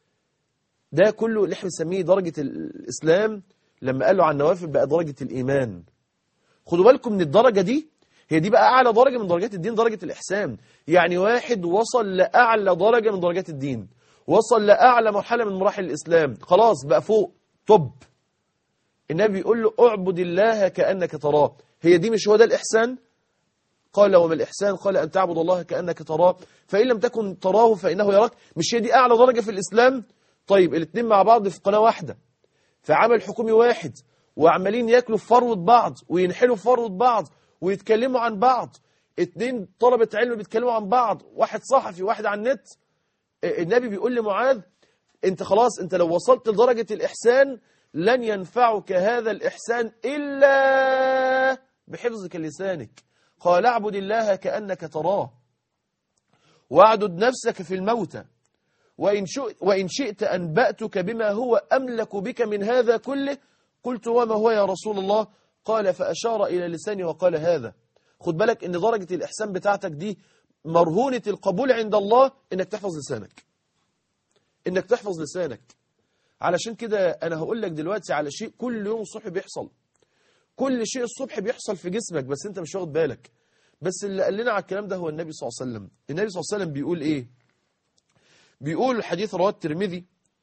ده كله اللي احنا بنسميه درجة الإسلام لما قالوا عن النوافل بقى درجة الإيمان خدوا بالكم من الدرجة دي هي دي بقى أعلى درجة من درجات الدين درجة الإحسان يعني واحد وصل لأعلى درجة من درجات الدين وصل لأعلى مرحلة من مراحل الإسلام خلاص بقى فوق طب النبي يقول له اعبد الله كأنك تراه هي دي مش هو ده الإحسان قال وما الإحسان قال أن تعبد الله كأنك تراه فإن لم تكن تراه فإنه يراك مش هي دي أعلى درجة في الإسلام طيب الاثنين مع بعض في قناة واحدة في عمل حكومي واحد وعمالين ياكلوا في فروة بعض وينحلوا في فروة بعض ويتكلموا عن بعض اتنين طلبة علم بيتكلموا عن بعض واحد صحفي واحد على النت النبي بيقول لمعاذ انت خلاص انت لو وصلت لدرجة الإحسان لن ينفعك هذا الإحسان إلا بحفظك لسانك قال اعبد الله كأنك تراه واعدد نفسك في الموتى وإن, وإن شئت أنبأتك بما هو أملك بك من هذا كله قلت وما هو يا رسول الله قال فأشار إلى لساني وقال هذا خد بالك ان درجة الإحسان بتاعتك دي مرهونة القبول عند الله انك تحفظ لسانك انك تحفظ لسانك علشان كده انا هقول لك دلوقتي على شيء كل يوم الصبح بيحصل كل شيء الصبح بيحصل في جسمك بس انت مش واخد بالك بس اللي قال لنا على الكلام ده هو النبي صلى الله عليه وسلم النبي صلى الله عليه وسلم بيقول ايه بيقول الحديث رواه الترمذي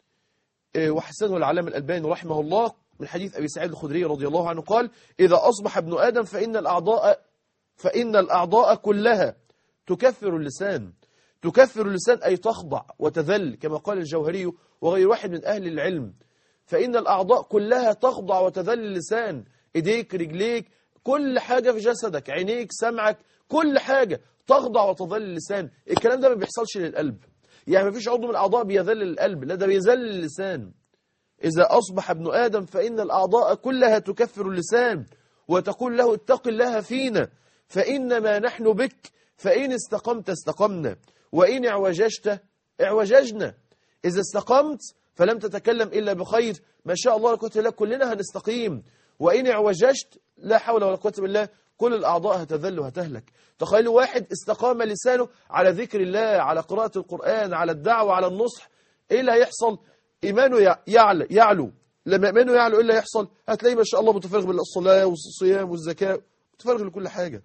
آه، وحسنه العلامة الألباني رحمه الله من حديث أبي سعيد الخدري رضي الله عنه قال إذا أصبح ابن آدم فإن الأعضاء فإن الأعضاء كلها تكفر اللسان تكفر اللسان أي تخضع وتذل كما قال الجوهري وغير واحد من أهل العلم فإن الأعضاء كلها تخضع وتذل اللسان إيديك رجليك كل حاجة في جسدك عينيك سمعك كل حاجة تخضع وتذل اللسان الكلام ده ما بيحصلش للقلب يعني ما فيش عضو من الأعضاء بيذل القلب لا ده بيذل اللسان إذا أصبح ابن آدم فإن الأعضاء كلها تكفر اللسان وتقول له اتق الله فينا فإنما نحن بك فإن استقمت استقمنا وإن اعوججت اعوججنا إذا استقمت فلم تتكلم إلا بخير ما شاء الله لا قوة إلا بالله كلنا هنستقيم وإن اعوججت لا حول ولا قوة إلا بالله كل الأعضاء هتذل وهتهلك تخيلوا واحد استقام لسانه على ذكر الله على قراءة القرآن على الدعوة على النصح إيه اللي هيحصل إيمانه يع- يعلى يعلو لما إيمانه يعلو إيه اللي هيحصل هتلاقيه ما شاء الله متفرغ بالصلاة والصيام والزكاة متفرغ لكل حاجة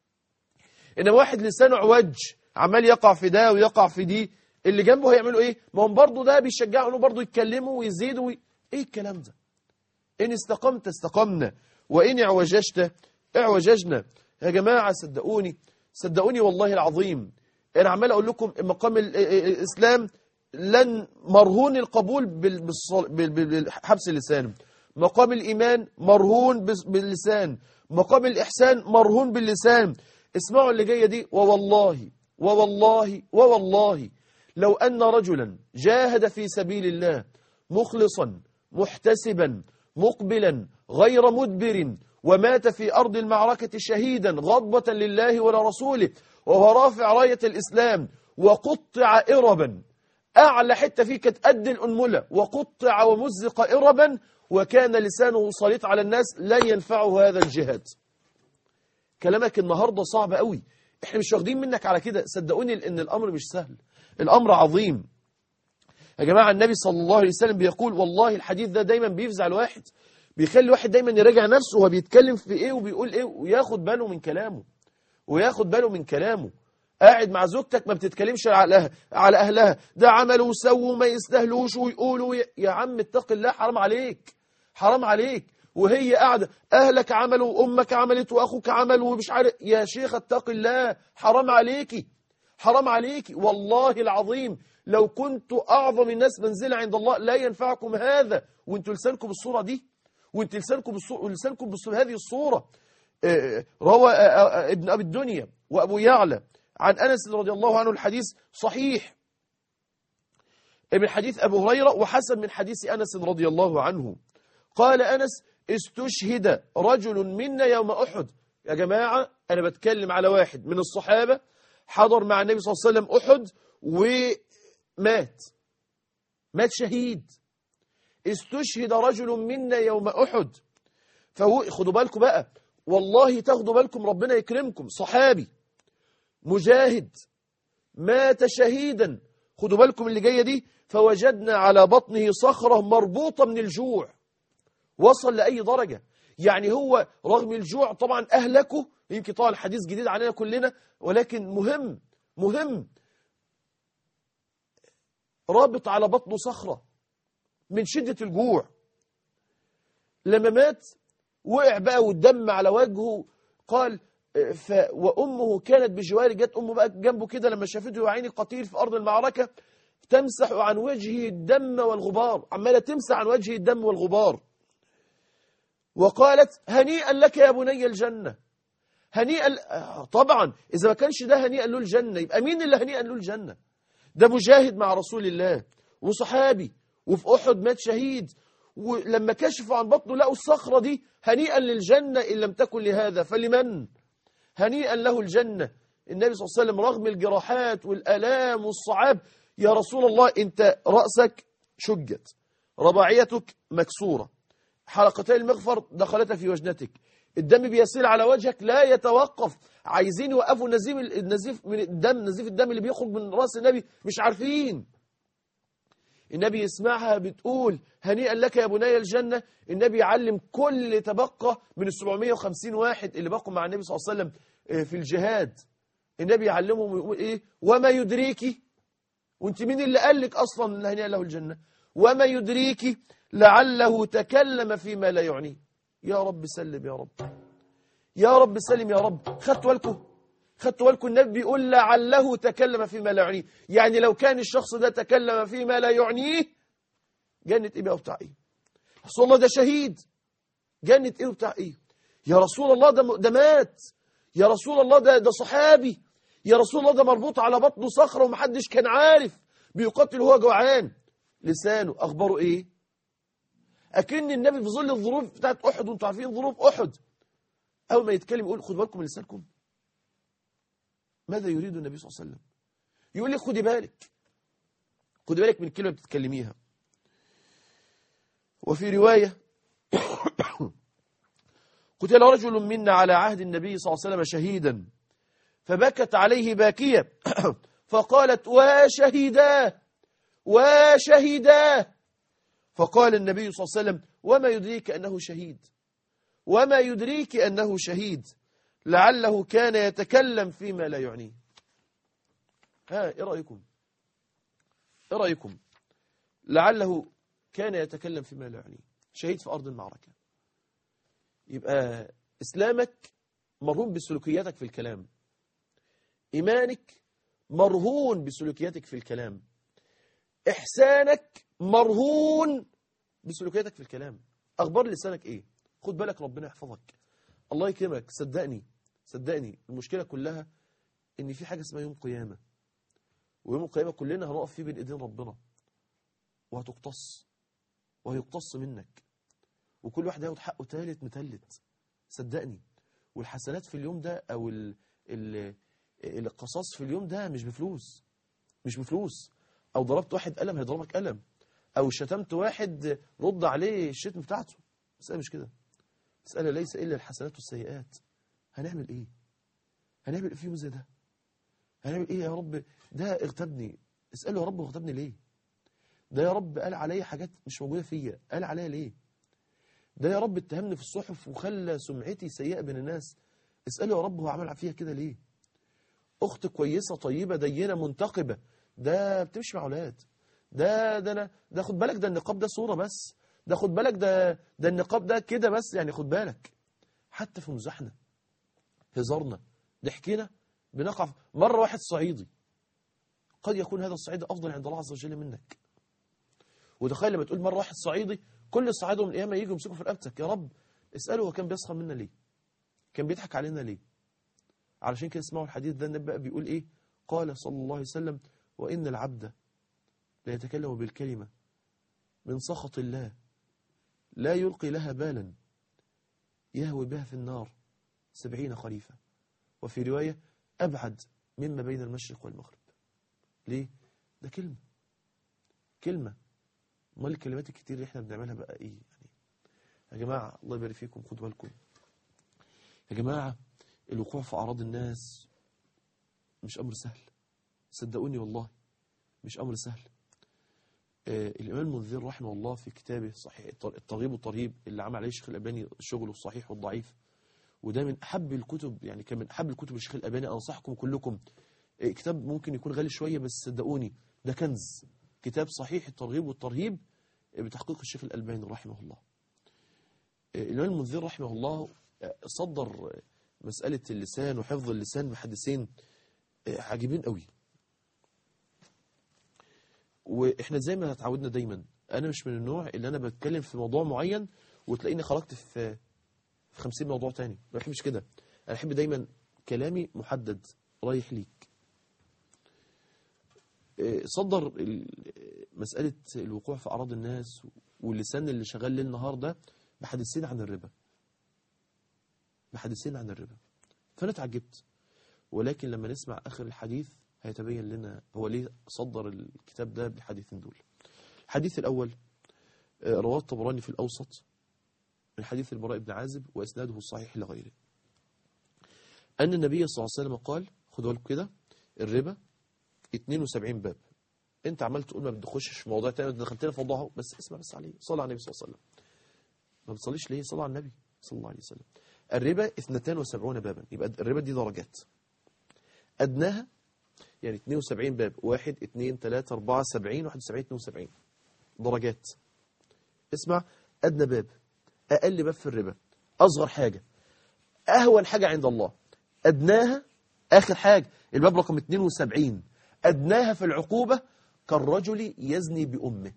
إنما واحد لسانه عوج عمال يقع في ده ويقع في دي اللي جنبه هيعملوا إيه ما هم برضه ده بيشجعوا إنه برضه يتكلموا ويزيدوا وي... إيه الكلام ده إن استقمت استقمنا وإن اعوججت اعوججنا يا جماعة صدقوني صدقوني والله العظيم أنا عمال أقول لكم مقام ال- ال- الإسلام لن مرهون القبول بال- بالصل- بال- بال- بحبس اللسان مقام الإيمان مرهون بس- باللسان مقام الإحسان مرهون باللسان اسمعوا اللي جاية دي ووالله ووالله ووالله لو أن رجلا جاهد في سبيل الله مخلصا محتسبا مقبلا غير مدبر ومات في أرض المعركة شهيدا غضبة لله ولرسوله وهو رافع راية الإسلام وقطع إربا أعلى حتة فيه كانت قد الأنملة وقطع ومزق إربا وكان لسانه صليط على الناس لا ينفعه هذا الجهاد كلامك النهاردة صعب قوي احنا مش واخدين منك على كده صدقوني ان الامر مش سهل الامر عظيم يا جماعة النبي صلى الله عليه وسلم بيقول والله الحديث ده دايما بيفزع الواحد بيخلي الواحد دايما يراجع نفسه وهو بيتكلم في ايه وبيقول ايه وياخد باله من كلامه وياخد باله من كلامه قاعد مع زوجتك ما بتتكلمش على أهلها, على أهلها ده عملوا وسووا ما يستاهلوش ويقولوا ي- يا عم اتق الله حرام عليك حرام عليك وهي قاعدة أهلك عملوا وأمك عملت وأخوك عمل ومش عارف يا شيخ اتق الله حرام عليكي حرام عليكي والله العظيم لو كنت أعظم الناس منزلة عند الله لا ينفعكم هذا وانتوا لسانكم بالصورة دي وانتوا لسانكم بالصورة ولسانكم بالصورة هذه الصورة آه، روى آه، آه، ابن أبي الدنيا وأبو يعلى عن أنس رضي الله عنه الحديث صحيح من حديث أبو هريرة وحسن من حديث أنس رضي الله عنه قال أنس استشهد رجل منا يوم أحد يا جماعة أنا بتكلم على واحد من الصحابة حضر مع النبي صلى الله عليه وسلم أحد ومات مات شهيد استشهد رجل منا يوم أحد فهو خدوا بالكم بقى والله تاخدوا بالكم ربنا يكرمكم صحابي مجاهد مات شهيدا خدوا بالكم اللي جاية دي فوجدنا على بطنه صخرة مربوطة من الجوع وصل لأي درجة يعني هو رغم الجوع طبعا أهلكه يمكن طبعا الحديث جديد علينا كلنا ولكن مهم مهم رابط على بطنه صخرة من شدة الجوع لما مات وقع بقى والدم على وجهه قال ف وأمه كانت بجواره جت أمه بقى جنبه كده لما شافته يا عيني قتيل في أرض المعركة تمسح عن وجهه الدم والغبار عمالة تمسح عن وجهه الدم والغبار وقالت هنيئا لك يا بني الجنة هنيئا ل- آه، طبعا إذا ما كانش ده هنيئا له الجنة يبقى مين اللي هنيئا له الجنة ده مجاهد مع رسول الله وصحابي وفي أحد مات شهيد ولما كشفوا عن بطنه لقوا الصخرة دي هنيئا للجنة إن لم تكن لهذا فلمن هنيئا له الجنة النبي صلى الله عليه وسلم رغم الجراحات والآلام والصعاب يا رسول الله أنت رأسك شجت رباعيتك مكسورة حلقتي المغفر دخلتا في وجنتك الدم بيسيل على وجهك لا يتوقف عايزين يوقفوا النزيف النزيف من الدم نزيف الدم اللي بيخرج من راس النبي مش عارفين النبي يسمعها بتقول هنيئا لك يا بني الجنة النبي يعلم كل تبقى من ال 750 واحد اللي بقوا مع النبي صلى الله عليه وسلم آه، في الجهاد النبي يعلمهم ويقول ايه وما يدريكي وانت مين اللي قال لك اصلا ان هنيئا له الجنة وما يدريكي لعله تكلم فيما لا يعنيه يا رب سلم يا رب يا رب سلم يا رب خدتوا بالكم خدتوا بالكم النبي بيقول لعله تكلم فيما لا يعنيه يعني لو كان الشخص ده تكلم فيما لا يعنيه جنة ايه بقى وبتاع ايه رسول الله ده شهيد جنة ايه وبتاع ايه يا رسول الله ده ده مات يا رسول الله ده ده صحابي يا رسول الله ده مربوط على بطنه صخرة ومحدش كان عارف بيقتل وهو جوعان لسانه اخباره ايه اكن النبي في ظل الظروف بتاعت احد وانتوا عارفين ظروف احد اول ما يتكلم يقول خدوا بالكم من لسانكم ماذا يريد النبي صلى الله عليه وسلم يقول لك خدي بالك خدي بالك من الكلمه اللي بتتكلميها وفي روايه قتل رجل منا على عهد النبي صلى الله عليه وسلم شهيدا فبكت عليه باكية فقالت وشهداه وشهداه فقال النبي صلى الله عليه وسلم وما يدريك أنه شهيد وما يدريك أنه شهيد لعله كان يتكلم فيما لا يعنيه ها ايه رأيكم ايه رأيكم لعله كان يتكلم فيما لا يعنيه شهيد في أرض المعركة يبقى إسلامك مرهون بسلوكياتك في الكلام إيمانك مرهون بسلوكياتك في الكلام إحسانك مرهون بسلوكياتك في الكلام أخبار لسانك إيه خد بالك ربنا يحفظك الله يكرمك صدقني صدقني المشكلة كلها إن في حاجة اسمها يوم قيامة ويوم القيامة كلنا هنقف فيه بين إيدين ربنا وهتقتص وهيقتص منك وكل واحد هياخد حقه تالت متلت صدقني والحسنات في اليوم ده أو ال ال القصاص في اليوم ده مش بفلوس مش بفلوس أو ضربت واحد قلم هيضربك قلم أو شتمت واحد رد عليه الشتم بتاعته مسألة مش كده مسألة ليس إلا الحسنات والسيئات هنعمل إيه هنعمل إيه في يوم زي ده هنعمل إيه يا رب ده اغتبني اسأله يا رب اغتبني ليه ده يا رب قال عليا حاجات مش موجودة فيا قال عليا ليه ده يا رب اتهمني في الصحف وخلى سمعتي سيئة بين الناس اسأله يا رب هو عمل فيها كده ليه أخت كويسة طيبة دينة منتقبة ده بتمشي مع أولاد ده ده أنا ده خد بالك ده النقاب ده صورة بس ده خد بالك ده ده النقاب ده كده بس يعني خد بالك حتى في مزاحنا هزارنا ضحكنا بنقع في- مرة واحد صعيدي قد يكون هذا الصعيدي أفضل عند الله عز وجل منك وتخيل لما تقول مرة واحد صعيدي كل الصعايدة من القيامة يجوا يمسكوا في رقبتك يا رب اسأله هو كان بيسخر منا ليه كان بيضحك علينا ليه علشان كده اسمعوا الحديث ده النبي بقى بيقول ايه قال صلى الله عليه وسلم وإن العبد لا يتكلم بالكلمة من سخط الله لا يلقي لها بالا يهوي بها في النار سبعين خريفة وفي رواية أبعد مما بين المشرق والمغرب ليه؟ ده كلمة كلمة امال الكلمات الكتير اللي احنا بنعملها بقى ايه يعني يا جماعة الله يبارك فيكم خدوا بالكم يا جماعة الوقوع في أعراض الناس مش أمر سهل صدقوني والله مش أمر سهل آه الإمام المنذر رحمه الله في كتابه صحيح الترغيب والترهيب اللي عمل عليه الشيخ الألباني شغله الصحيح والضعيف وده من أحب الكتب يعني كان من أحب الكتب الشيخ الألباني أنصحكم كلكم آه كتاب ممكن يكون غالي شوية بس صدقوني ده كنز كتاب صحيح الترغيب والترهيب بتحقيق الشيخ الألباني رحمه الله الإمام المنذر رحمه الله صدر مسألة اللسان وحفظ اللسان بحديثين عجيبين قوي وإحنا زي ما اتعودنا دايما أنا مش من النوع اللي أنا بتكلم في موضوع معين وتلاقيني خرجت في في 50 موضوع تاني ما بحبش كده أنا أحب دايما كلامي محدد رايح ليك صدر مسألة الوقوع في أعراض الناس واللسان اللي شغال ليل نهار ده بحديثين عن الربا بحديثين عن الربا فأنا اتعجبت ولكن لما نسمع آخر الحديث هيتبين لنا هو ليه صدر الكتاب ده بالحديثين دول الحديث الأول رواه الطبراني في الأوسط من حديث البراء بن عازب وإسناده الصحيح لغيره أن النبي صلى الله عليه وسلم قال خدوا بالكم كده الربا 72 باب انت عمال تقول ما بتخشش في موضوع تاني دخلتنا في موضوع بس اسمع بس عليه صلى على النبي صلى الله عليه وسلم ما بتصليش ليه صلى على النبي صلى الله عليه وسلم الربا 72 بابا يبقى الربا دي درجات ادناها يعني 72 باب 1 2 3 4 70 71 72 درجات اسمع ادنى باب اقل باب في الربا اصغر حاجه اهون حاجه عند الله ادناها اخر حاجه الباب رقم 72 ادناها في العقوبه كالرجل يزني بامه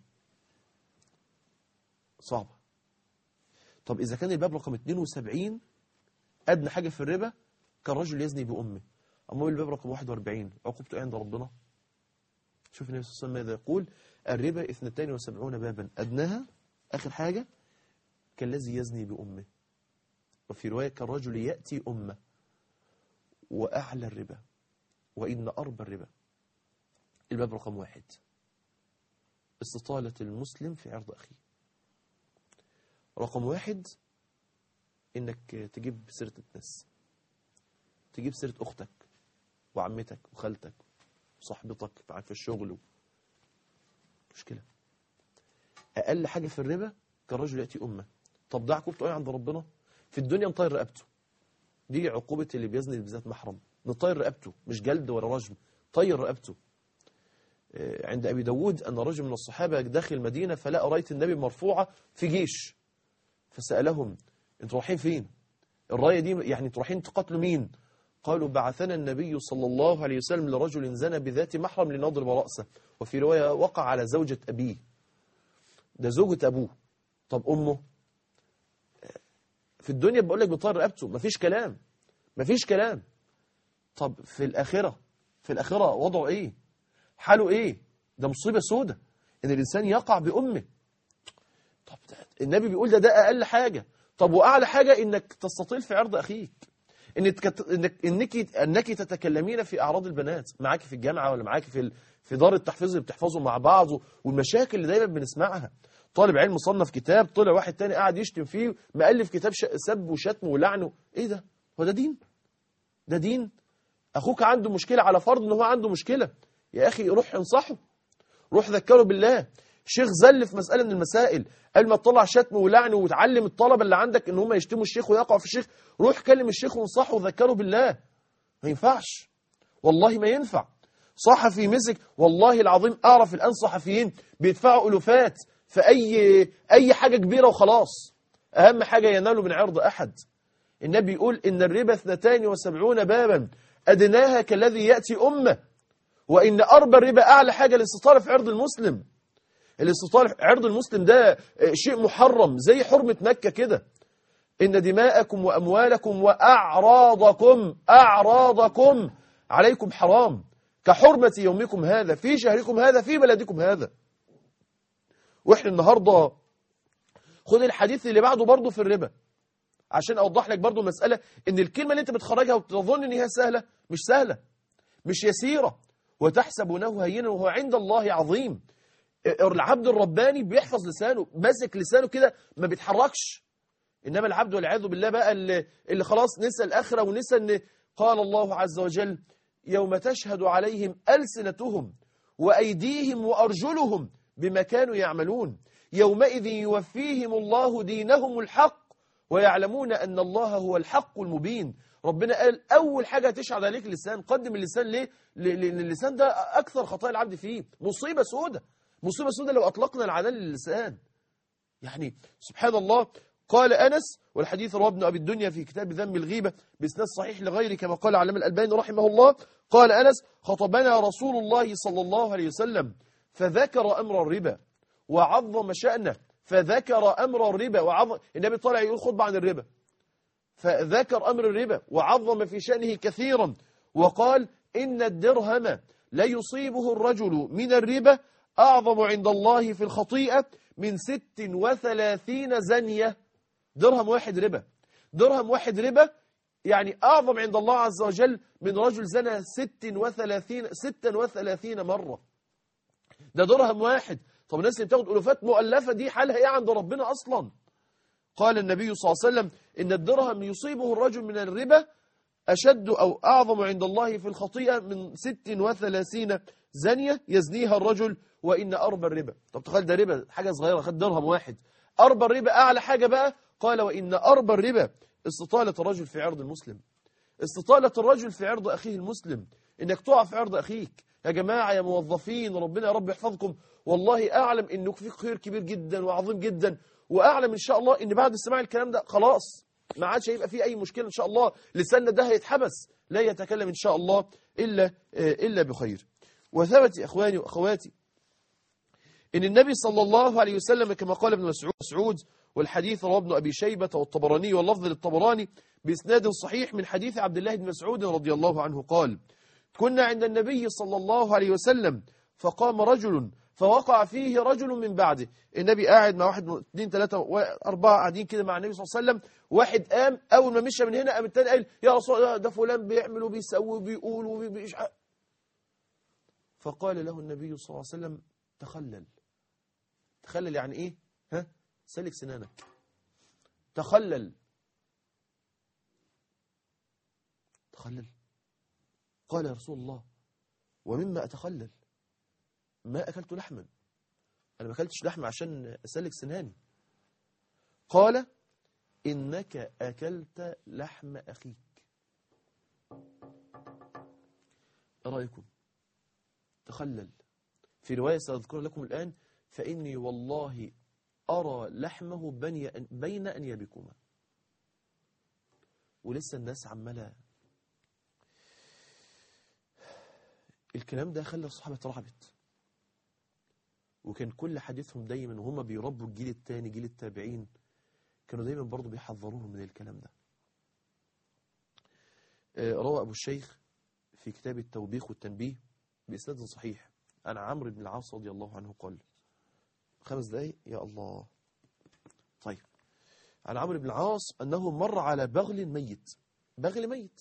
صعبه طب اذا كان الباب رقم 72 ادنى حاجه في الربا كالرجل يزني بامه اما الباب رقم 41 عقوبته إيه عند ربنا شوف النبي صلى الله عليه وسلم ماذا يقول الربا 72 بابا ادناها اخر حاجه كالذي يزني بامه وفي روايه كالرجل ياتي امه واعلى الربا وان اربى الربا الباب رقم واحد استطالة المسلم في عرض أخيه رقم واحد إنك تجيب سيرة الناس تجيب سيرة أختك وعمتك وخالتك وصاحبتك معاك في الشغل مشكلة أقل حاجة في الربا كالرجل يأتي أمة طب ده عقوبته إيه عند ربنا في الدنيا نطير رقبته دي عقوبة اللي بيزني بذات محرم نطير رقبته مش جلد ولا رجم طير رقبته عند أبي داود أن رجل من الصحابة داخل المدينة فلقى راية النبي مرفوعة في جيش فسألهم انتوا رايحين فين الراية دي يعني انتوا رايحين تقتلوا مين قالوا بعثنا النبي صلى الله عليه وسلم لرجل زنى بذات محرم لنضرب رأسه وفي رواية وقع على زوجة أبيه ده زوجة أبوه طب أمه في الدنيا بقول لك بطار رقبته مفيش كلام مفيش كلام طب في الآخرة في الآخرة وضعه إيه حاله إيه ده مصيبة سودة إن الإنسان يقع بأمه طب ده النبي بيقول ده ده أقل حاجة طب وأعلى حاجة إنك تستطيل في عرض أخيك إنك إنك إنك إنك تتكلمين في أعراض البنات معاك في الجامعة ولا معاك في ال... في دار التحفيظ اللي بتحفظوا مع بعض والمشاكل اللي دايما بنسمعها طالب علم صنف كتاب طلع واحد تاني قاعد يشتم فيه مؤلف كتاب ش... سب وشتم ولعنه ايه ده هو ده دين ده دين اخوك عنده مشكلة على فرض ان هو عنده مشكلة يا اخي روح انصحه روح ذكره بالله شيخ زل في مسألة من المسائل قال ما تطلع شتم ولعن وتعلم الطلبة اللي عندك ان هم يشتموا الشيخ ويقعوا في الشيخ روح كلم الشيخ وانصحه وذكره بالله ما ينفعش والله ما ينفع صحفي مسك والله العظيم اعرف الان صحفيين بيدفعوا الوفات في اي اي حاجة كبيرة وخلاص اهم حاجة ينالوا من عرض احد النبي يقول ان الربا 72 بابا ادناها كالذي ياتي امه وان اربى الربا اعلى حاجة الاستطالة في عرض المسلم الاستطالة في عرض المسلم ده شيء محرم زي حرمة مكة كده إن دماءكم وأموالكم وأعراضكم أعراضكم عليكم حرام كحرمة يومكم هذا في شهركم هذا في بلدكم هذا وإحنا النهاردة خد الحديث اللي بعده برضه في الربا عشان أوضح لك برضه مسألة إن الكلمة اللي أنت بتخرجها وتظن إن هي سهلة مش سهلة مش يسيرة وتحسبونه هينا وهو عند الله عظيم العبد الرباني بيحفظ لسانه ماسك لسانه كده ما بيتحركش إنما العبد والعياذ بالله بقى اللي, اللي خلاص نسى الآخرة ونسى أن قال الله عز وجل يوم تشهد عليهم ألسنتهم وأيديهم وأرجلهم بما كانوا يعملون يومئذ يوفيهم الله دينهم الحق ويعلمون أن الله هو الحق المبين ربنا قال أول حاجة تشهد عليك اللسان قدم اللسان ليه؟ لأن اللسان ده أكثر خطايا العبد فيه مصيبة سودة مصيبة سودة لو أطلقنا العنان للسان يعني سبحان الله قال أنس والحديث رواه ابن أبي الدنيا في كتاب ذم الغيبة بإسناد صحيح لغيره كما قال علم الألباني رحمه الله قال أنس خطبنا رسول الله صلى الله عليه وسلم فذكر أمر الربا وعظم شأنه فذكر أمر الربا وعظم النبي طالع يقول خطبة عن الربا فذكر أمر الربا وعظم في شأنه كثيرا وقال إن الدرهم لا يصيبه الرجل من الربا أعظم عند الله في الخطيئة من ست وثلاثين زنية درهم واحد ربا درهم واحد ربا يعني أعظم عند الله عز وجل من رجل زنى ست وثلاثين, ستا وثلاثين مرة ده درهم واحد طب الناس اللي بتاخد ألوفات مؤلفة دي حالها إيه عند ربنا أصلا قال النبي صلى الله عليه وسلم إن الدرهم يصيبه الرجل من الربا أشد أو أعظم عند الله في الخطيئة من ست وثلاثين زانية يزنيها الرجل وإن أربى الربا طب تخيل ده ربا حاجة صغيرة خد درهم واحد أربى الربا أعلى حاجة بقى قال وإن أربى الربا استطالة الرجل في عرض المسلم استطالة الرجل في عرض أخيه المسلم إنك تقع في عرض أخيك يا جماعة يا موظفين ربنا يا رب يحفظكم والله أعلم إنك في خير كبير جدا وعظيم جدا وأعلم إن شاء الله إن بعد استماع الكلام ده خلاص ما عادش هيبقى فيه أي مشكلة إن شاء الله لساننا ده هيتحبس لا يتكلم إن شاء الله إلا إلا بخير وثبت إخواني وأخواتي إن النبي صلى الله عليه وسلم كما قال ابن مسعود والحديث رواه ابن أبي شيبة والطبراني واللفظ للطبراني بإسناد صحيح من حديث عبد الله بن مسعود رضي الله عنه قال كنا عند النبي صلى الله عليه وسلم فقام رجل فوقع فيه رجل من بعده النبي قاعد مع واحد اثنين ثلاثة أربعة قاعدين كده مع النبي صلى الله عليه وسلم واحد قام أول ما مشى من هنا قام التاني قال يا رسول الله ده فلان بيعمل وبيسوي وبيقول وبيشحق فقال له النبي صلى الله عليه وسلم تخلل تخلل يعني ايه ها سلك سنانك تخلل تخلل قال يا رسول الله ومما أتخلل ما أكلت لحما أنا ما أكلتش لحم عشان أسلك سناني قال إنك أكلت لحم أخيك رأيكم تخلل في رواية سأذكر لكم الآن فإني والله أرى لحمه بين أنيابكما ولسه الناس عمالة الكلام ده خلى الصحابة ترعبت وكان كل حديثهم دايما وهم بيربوا الجيل الثاني جيل التابعين كانوا دايما برضو بيحذروهم من الكلام ده روى أبو الشيخ في كتاب التوبيخ والتنبيه بإسناد صحيح عن عمرو بن العاص رضي الله عنه قال خمس دقايق يا الله طيب عن عمرو بن العاص أنه مر على بغل ميت بغل ميت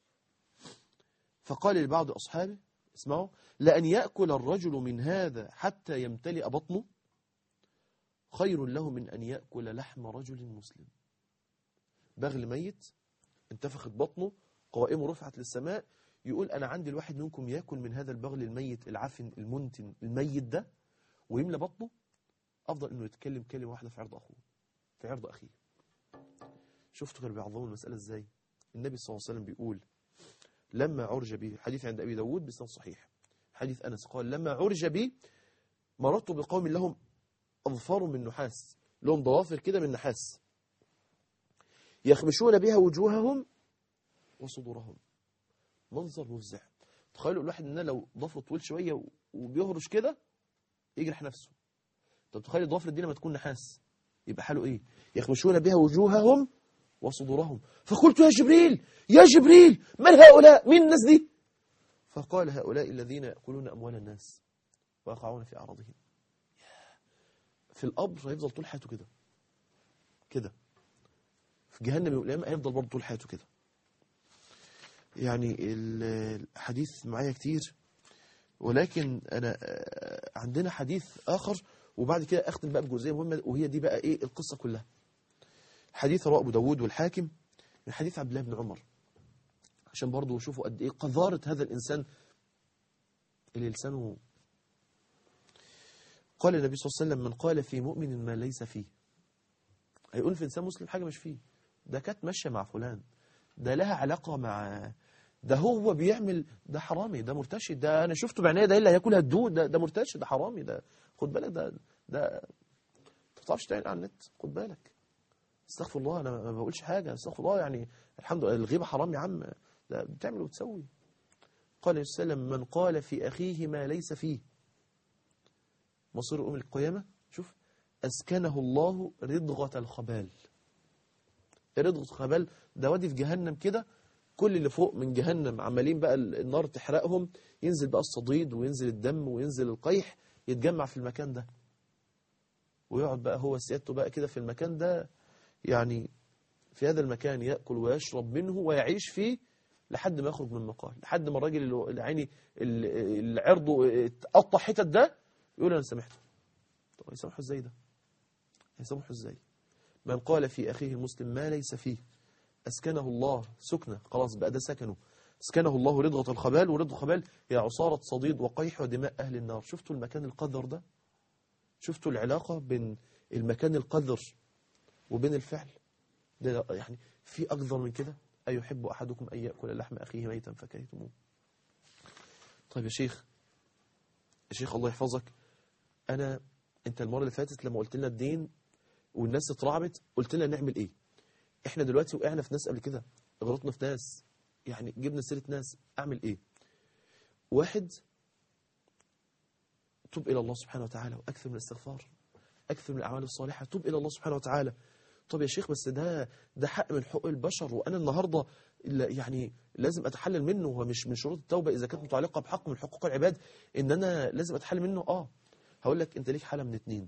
فقال لبعض أصحابه اسمعوا لأن يأكل الرجل من هذا حتى يمتلئ بطنه خير له من أن يأكل لحم رجل مسلم بغل ميت انتفخت بطنه قوائمه رفعت للسماء يقول أنا عندي الواحد منكم يأكل من هذا البغل الميت العفن المنتن الميت ده ويملى بطنه أفضل أنه يتكلم كلمة واحدة في عرض أخوه في عرض أخيه شفتوا كانوا بيعظموا المسألة إزاي النبي صلى الله عليه وسلم بيقول لما عرج بي حديث عند أبي داود بسناد صحيح حديث أنس قال لما عرج بي مررت بقوم لهم أظفار من نحاس لهم ضوافر كده من نحاس يخمشون بها وجوههم وصدورهم منظر مفزع تخيلوا الواحد ان لو ضفره طويل شويه وبيهرش كده يجرح نفسه طب تخيل الضوافر دي لما تكون نحاس يبقى حاله ايه يخمشون بها وجوههم وصدورهم فقلت يا جبريل يا جبريل من هؤلاء مين الناس دي فقال هؤلاء الذين يأكلون أموال الناس ويقعون في أعراضهم في القبر هيفضل طول حياته كده كده في جهنم يوم القيامة هيفضل برضه طول حياته كده يعني الحديث معايا كتير ولكن أنا عندنا حديث آخر وبعد كده أختم بقى بجزئية مهمة وهي دي بقى إيه القصة كلها حديث رواه أبو داود والحاكم من حديث عبد الله بن عمر عشان برضه يشوفوا قد إيه قذارة هذا الإنسان اللي لسانه قال النبي صلى الله عليه وسلم من قال في مؤمن ما ليس فيه هيقول في إنسان مسلم حاجة مش فيه ده كانت ماشية مع فلان ده لها علاقة مع ده هو بيعمل ده حرامي ده مرتشي ده أنا شفته بعينيا ده اللي هياكلها الدود ده, ده مرتشي ده حرامي ده خد بالك ده ده ما تعرفش تعين على النت خد بالك استغفر الله أنا ما بقولش حاجة استغفر الله يعني الحمد لله الغيبة حرام يا عم ده بتعمل وتسوي قال عليه وسلم من قال في أخيه ما ليس فيه مصير أم القيامة شوف أسكنه الله رضغة الخبال رضغة الخبال ده وادي في جهنم كده كل اللي فوق من جهنم عمالين بقى النار تحرقهم ينزل بقى الصديد وينزل الدم وينزل القيح يتجمع في المكان ده ويقعد بقى هو سيادته بقى كده في المكان ده يعني في هذا المكان يأكل ويشرب منه ويعيش فيه لحد ما يخرج من مقال لحد ما الراجل اللي عيني اللي عرضه اتقطع حتت ده يقول انا سامحته طب يسامحه ازاي ده يسامحه ازاي من قال في اخيه المسلم ما ليس فيه أسكنه الله سكنة خلاص بقى ده سكنه اسكنه الله رضغة الخبال ورضغة الخبال هي عصارة صديد وقيح ودماء أهل النار شفتوا المكان القذر ده شفتوا العلاقة بين المكان القذر وبين الفعل ده يعني في أقذر من كده أيحب أحدكم أن يأكل لحم أخيه ميتا فكرهتموه طيب يا شيخ يا شيخ الله يحفظك أنا أنت المرة اللي فاتت لما قلت لنا الدين والناس اترعبت قلت لنا نعمل إيه إحنا دلوقتي وقعنا في ناس قبل كده غلطنا في ناس يعني جبنا سيرة ناس أعمل إيه واحد تب إلى الله سبحانه وتعالى وأكثر من الاستغفار أكثر من الأعمال الصالحة تب إلى الله سبحانه وتعالى طب يا شيخ بس ده ده حق من حقوق البشر وأنا النهاردة يعني لازم أتحلل منه هو مش من شروط التوبة إذا كانت متعلقة بحق من حقوق العباد إن أنا لازم أتحلل منه آه هقول لك أنت ليك حالة من اتنين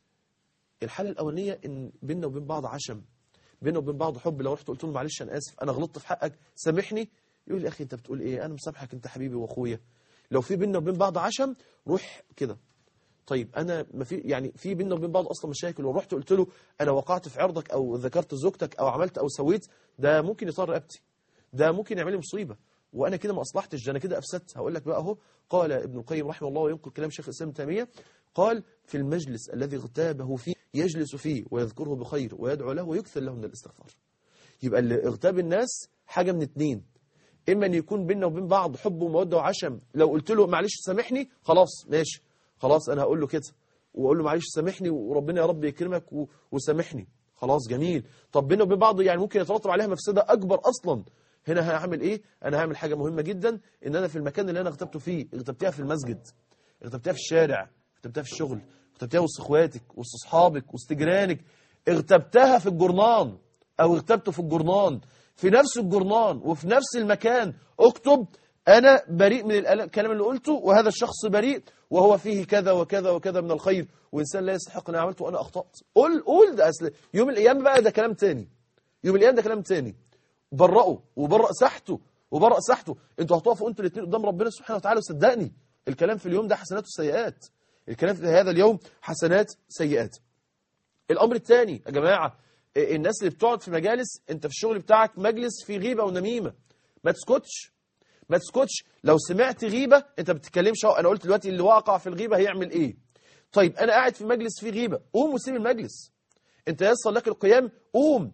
الحالة الأولانية إن بيننا وبين بعض عشم بيننا وبين بعض حب لو رحت قلت له معلش أنا آسف أنا غلطت في حقك سامحني يقول لي أخي أنت بتقول إيه أنا مسامحك أنت حبيبي وأخويا لو في بيننا وبين بعض عشم روح كده طيب انا ما في يعني في بيننا وبين بعض اصلا مشاكل ورحت قلت له انا وقعت في عرضك او ذكرت زوجتك او عملت او سويت ده ممكن يطر رقبتي ده ممكن يعمل لي مصيبه وانا كده ما اصلحتش ده انا كده افسدت هقول لك بقى اهو قال ابن القيم رحمه الله وينقل كلام شيخ الاسلام تيميه قال في المجلس الذي اغتابه فيه يجلس فيه ويذكره بخير ويدعو له ويكثر له من الاستغفار يبقى اللي اغتاب الناس حاجه من اتنين اما ان يكون بيننا وبين بعض حب وموده وعشم لو قلت له معلش سامحني خلاص ماشي خلاص انا هقول له كده واقول له معلش سامحني وربنا يا رب يكرمك و- وسامحني خلاص جميل طب بيننا وبين بعض يعني ممكن يترتب عليها مفسده اكبر اصلا هنا هعمل ايه انا هعمل حاجه مهمه جدا ان انا في المكان اللي انا اغتبته فيه اغتبتها في المسجد اغتبتها في الشارع اغتبتها في الشغل اغتبتها وسط اخواتك وسط اصحابك وسط جيرانك اغتبتها في الجرنان او اغتبته في الجرنان في نفس الجرنان وفي نفس المكان اكتب انا بريء من الأل- الكلام اللي قلته وهذا الشخص بريء وهو فيه كذا وكذا وكذا من الخير وانسان لا يستحق ان أنا عملته وانا اخطات قول قول ده اصل يوم القيامه بقى ده كلام تاني يوم القيامه ده كلام تاني برئوا وبرأ ساحته وبرأ ساحته انتوا هتقفوا انتوا الاثنين قدام ربنا سبحانه وتعالى وصدقني الكلام في اليوم ده حسنات وسيئات الكلام في هذا اليوم حسنات سيئات الامر الثاني يا جماعه إيه، الناس اللي بتقعد في مجالس انت في الشغل بتاعك مجلس فيه غيبه ونميمه ما تسكتش ما تسكتش لو سمعت غيبه انت ما بتتكلمش اهو انا قلت دلوقتي اللي واقع في الغيبه هيعمل ايه طيب انا قاعد في مجلس فيه غيبه قوم وسيب المجلس انت يسر لك القيام قوم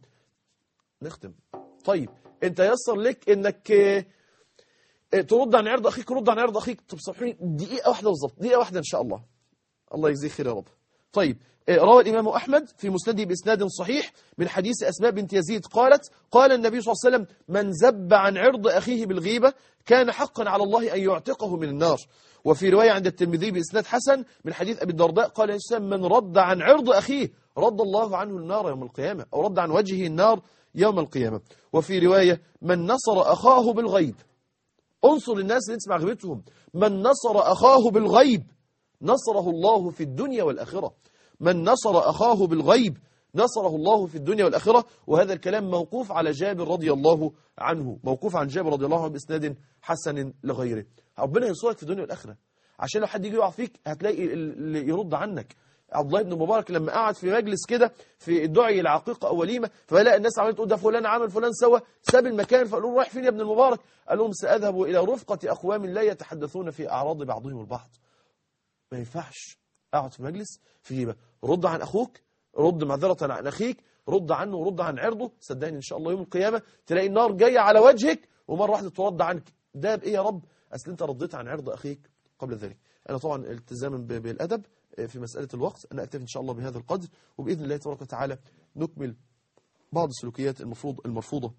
نختم طيب انت يسر لك انك آه، آه، ترد عن عرض اخيك رد عن عرض اخيك طب صحيح دقيقه واحده بالظبط دقيقه واحده ان شاء الله الله يجزيه خير يا رب طيب آه، روى الإمام أحمد في مسنده بإسناد صحيح من حديث أسماء بنت يزيد قالت قال النبي صلى الله عليه وسلم من زب عن عرض أخيه بالغيبة كان حقا على الله أن يعتقه من النار وفي رواية عند الترمذي بإسناد حسن من حديث أبي الدرداء قال الإنسان من رد عن عرض أخيه رد الله عنه النار يوم القيامة أو رد عن وجهه النار يوم القيامة وفي رواية من نصر أخاه بالغيب انصر الناس اللي تسمع غيبتهم من نصر أخاه بالغيب نصره الله في الدنيا والآخرة من نصر أخاه بالغيب نصره الله في الدنيا والآخرة وهذا الكلام موقوف على جابر رضي الله عنه موقوف عن جابر رضي الله عنه بإسناد حسن لغيره ربنا ينصرك في الدنيا والآخرة عشان لو حد يجي يقع فيك هتلاقي اللي يرد عنك عبد الله بن مبارك لما قعد في مجلس كده في الدعي العقيقة أو وليمة فلاقى الناس عمالة تقول ده فلان عمل فلان سوى ساب المكان فقالوا له رايح فين يا ابن المبارك قال لهم سأذهب إلى رفقة أقوام لا يتحدثون في أعراض بعضهم البعض ما ينفعش اقعد في مجلس في غيبه رد عن اخوك رد معذره عن اخيك رد عنه ورد عن عرضه صدقني ان شاء الله يوم القيامه تلاقي النار جايه على وجهك ومره واحده ترد عنك ده بايه يا رب اصل انت رديت عن عرض اخيك قبل ذلك انا طبعا التزاما ب- بالادب في مساله الوقت انا اكتفي ان شاء الله بهذا القدر وباذن الله تبارك وتعالى نكمل بعض السلوكيات المفروض المرفوضه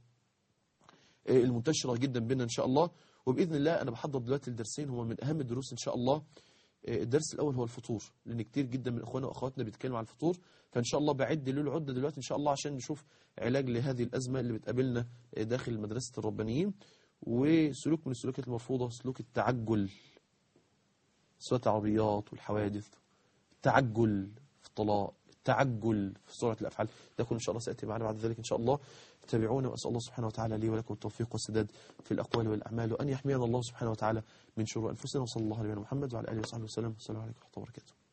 المنتشره جدا بيننا ان شاء الله وباذن الله انا بحضر دلوقتي الدرسين هما من اهم الدروس ان شاء الله الدرس الاول هو الفطور لان كتير جدا من اخواننا واخواتنا بيتكلموا عن الفطور فان شاء الله بعد له العده دلوقتي ان شاء الله عشان نشوف علاج لهذه الازمه اللي بتقابلنا داخل مدرسه الربانيين وسلوك من السلوكيات المرفوضه سلوك التعجل سواء العربيات والحوادث التعجل في الطلاق التعجل في سرعه الافعال ده كله ان شاء الله سياتي معنا بعد ذلك ان شاء الله تابعونا واسال الله سبحانه وتعالى لي ولكم التوفيق والسداد في الاقوال والاعمال وان يحمينا الله سبحانه وتعالى من شرور انفسنا وصلى الله على نبينا محمد وعلى اله وصحبه وسلم السلام عليكم ورحمه الله وبركاته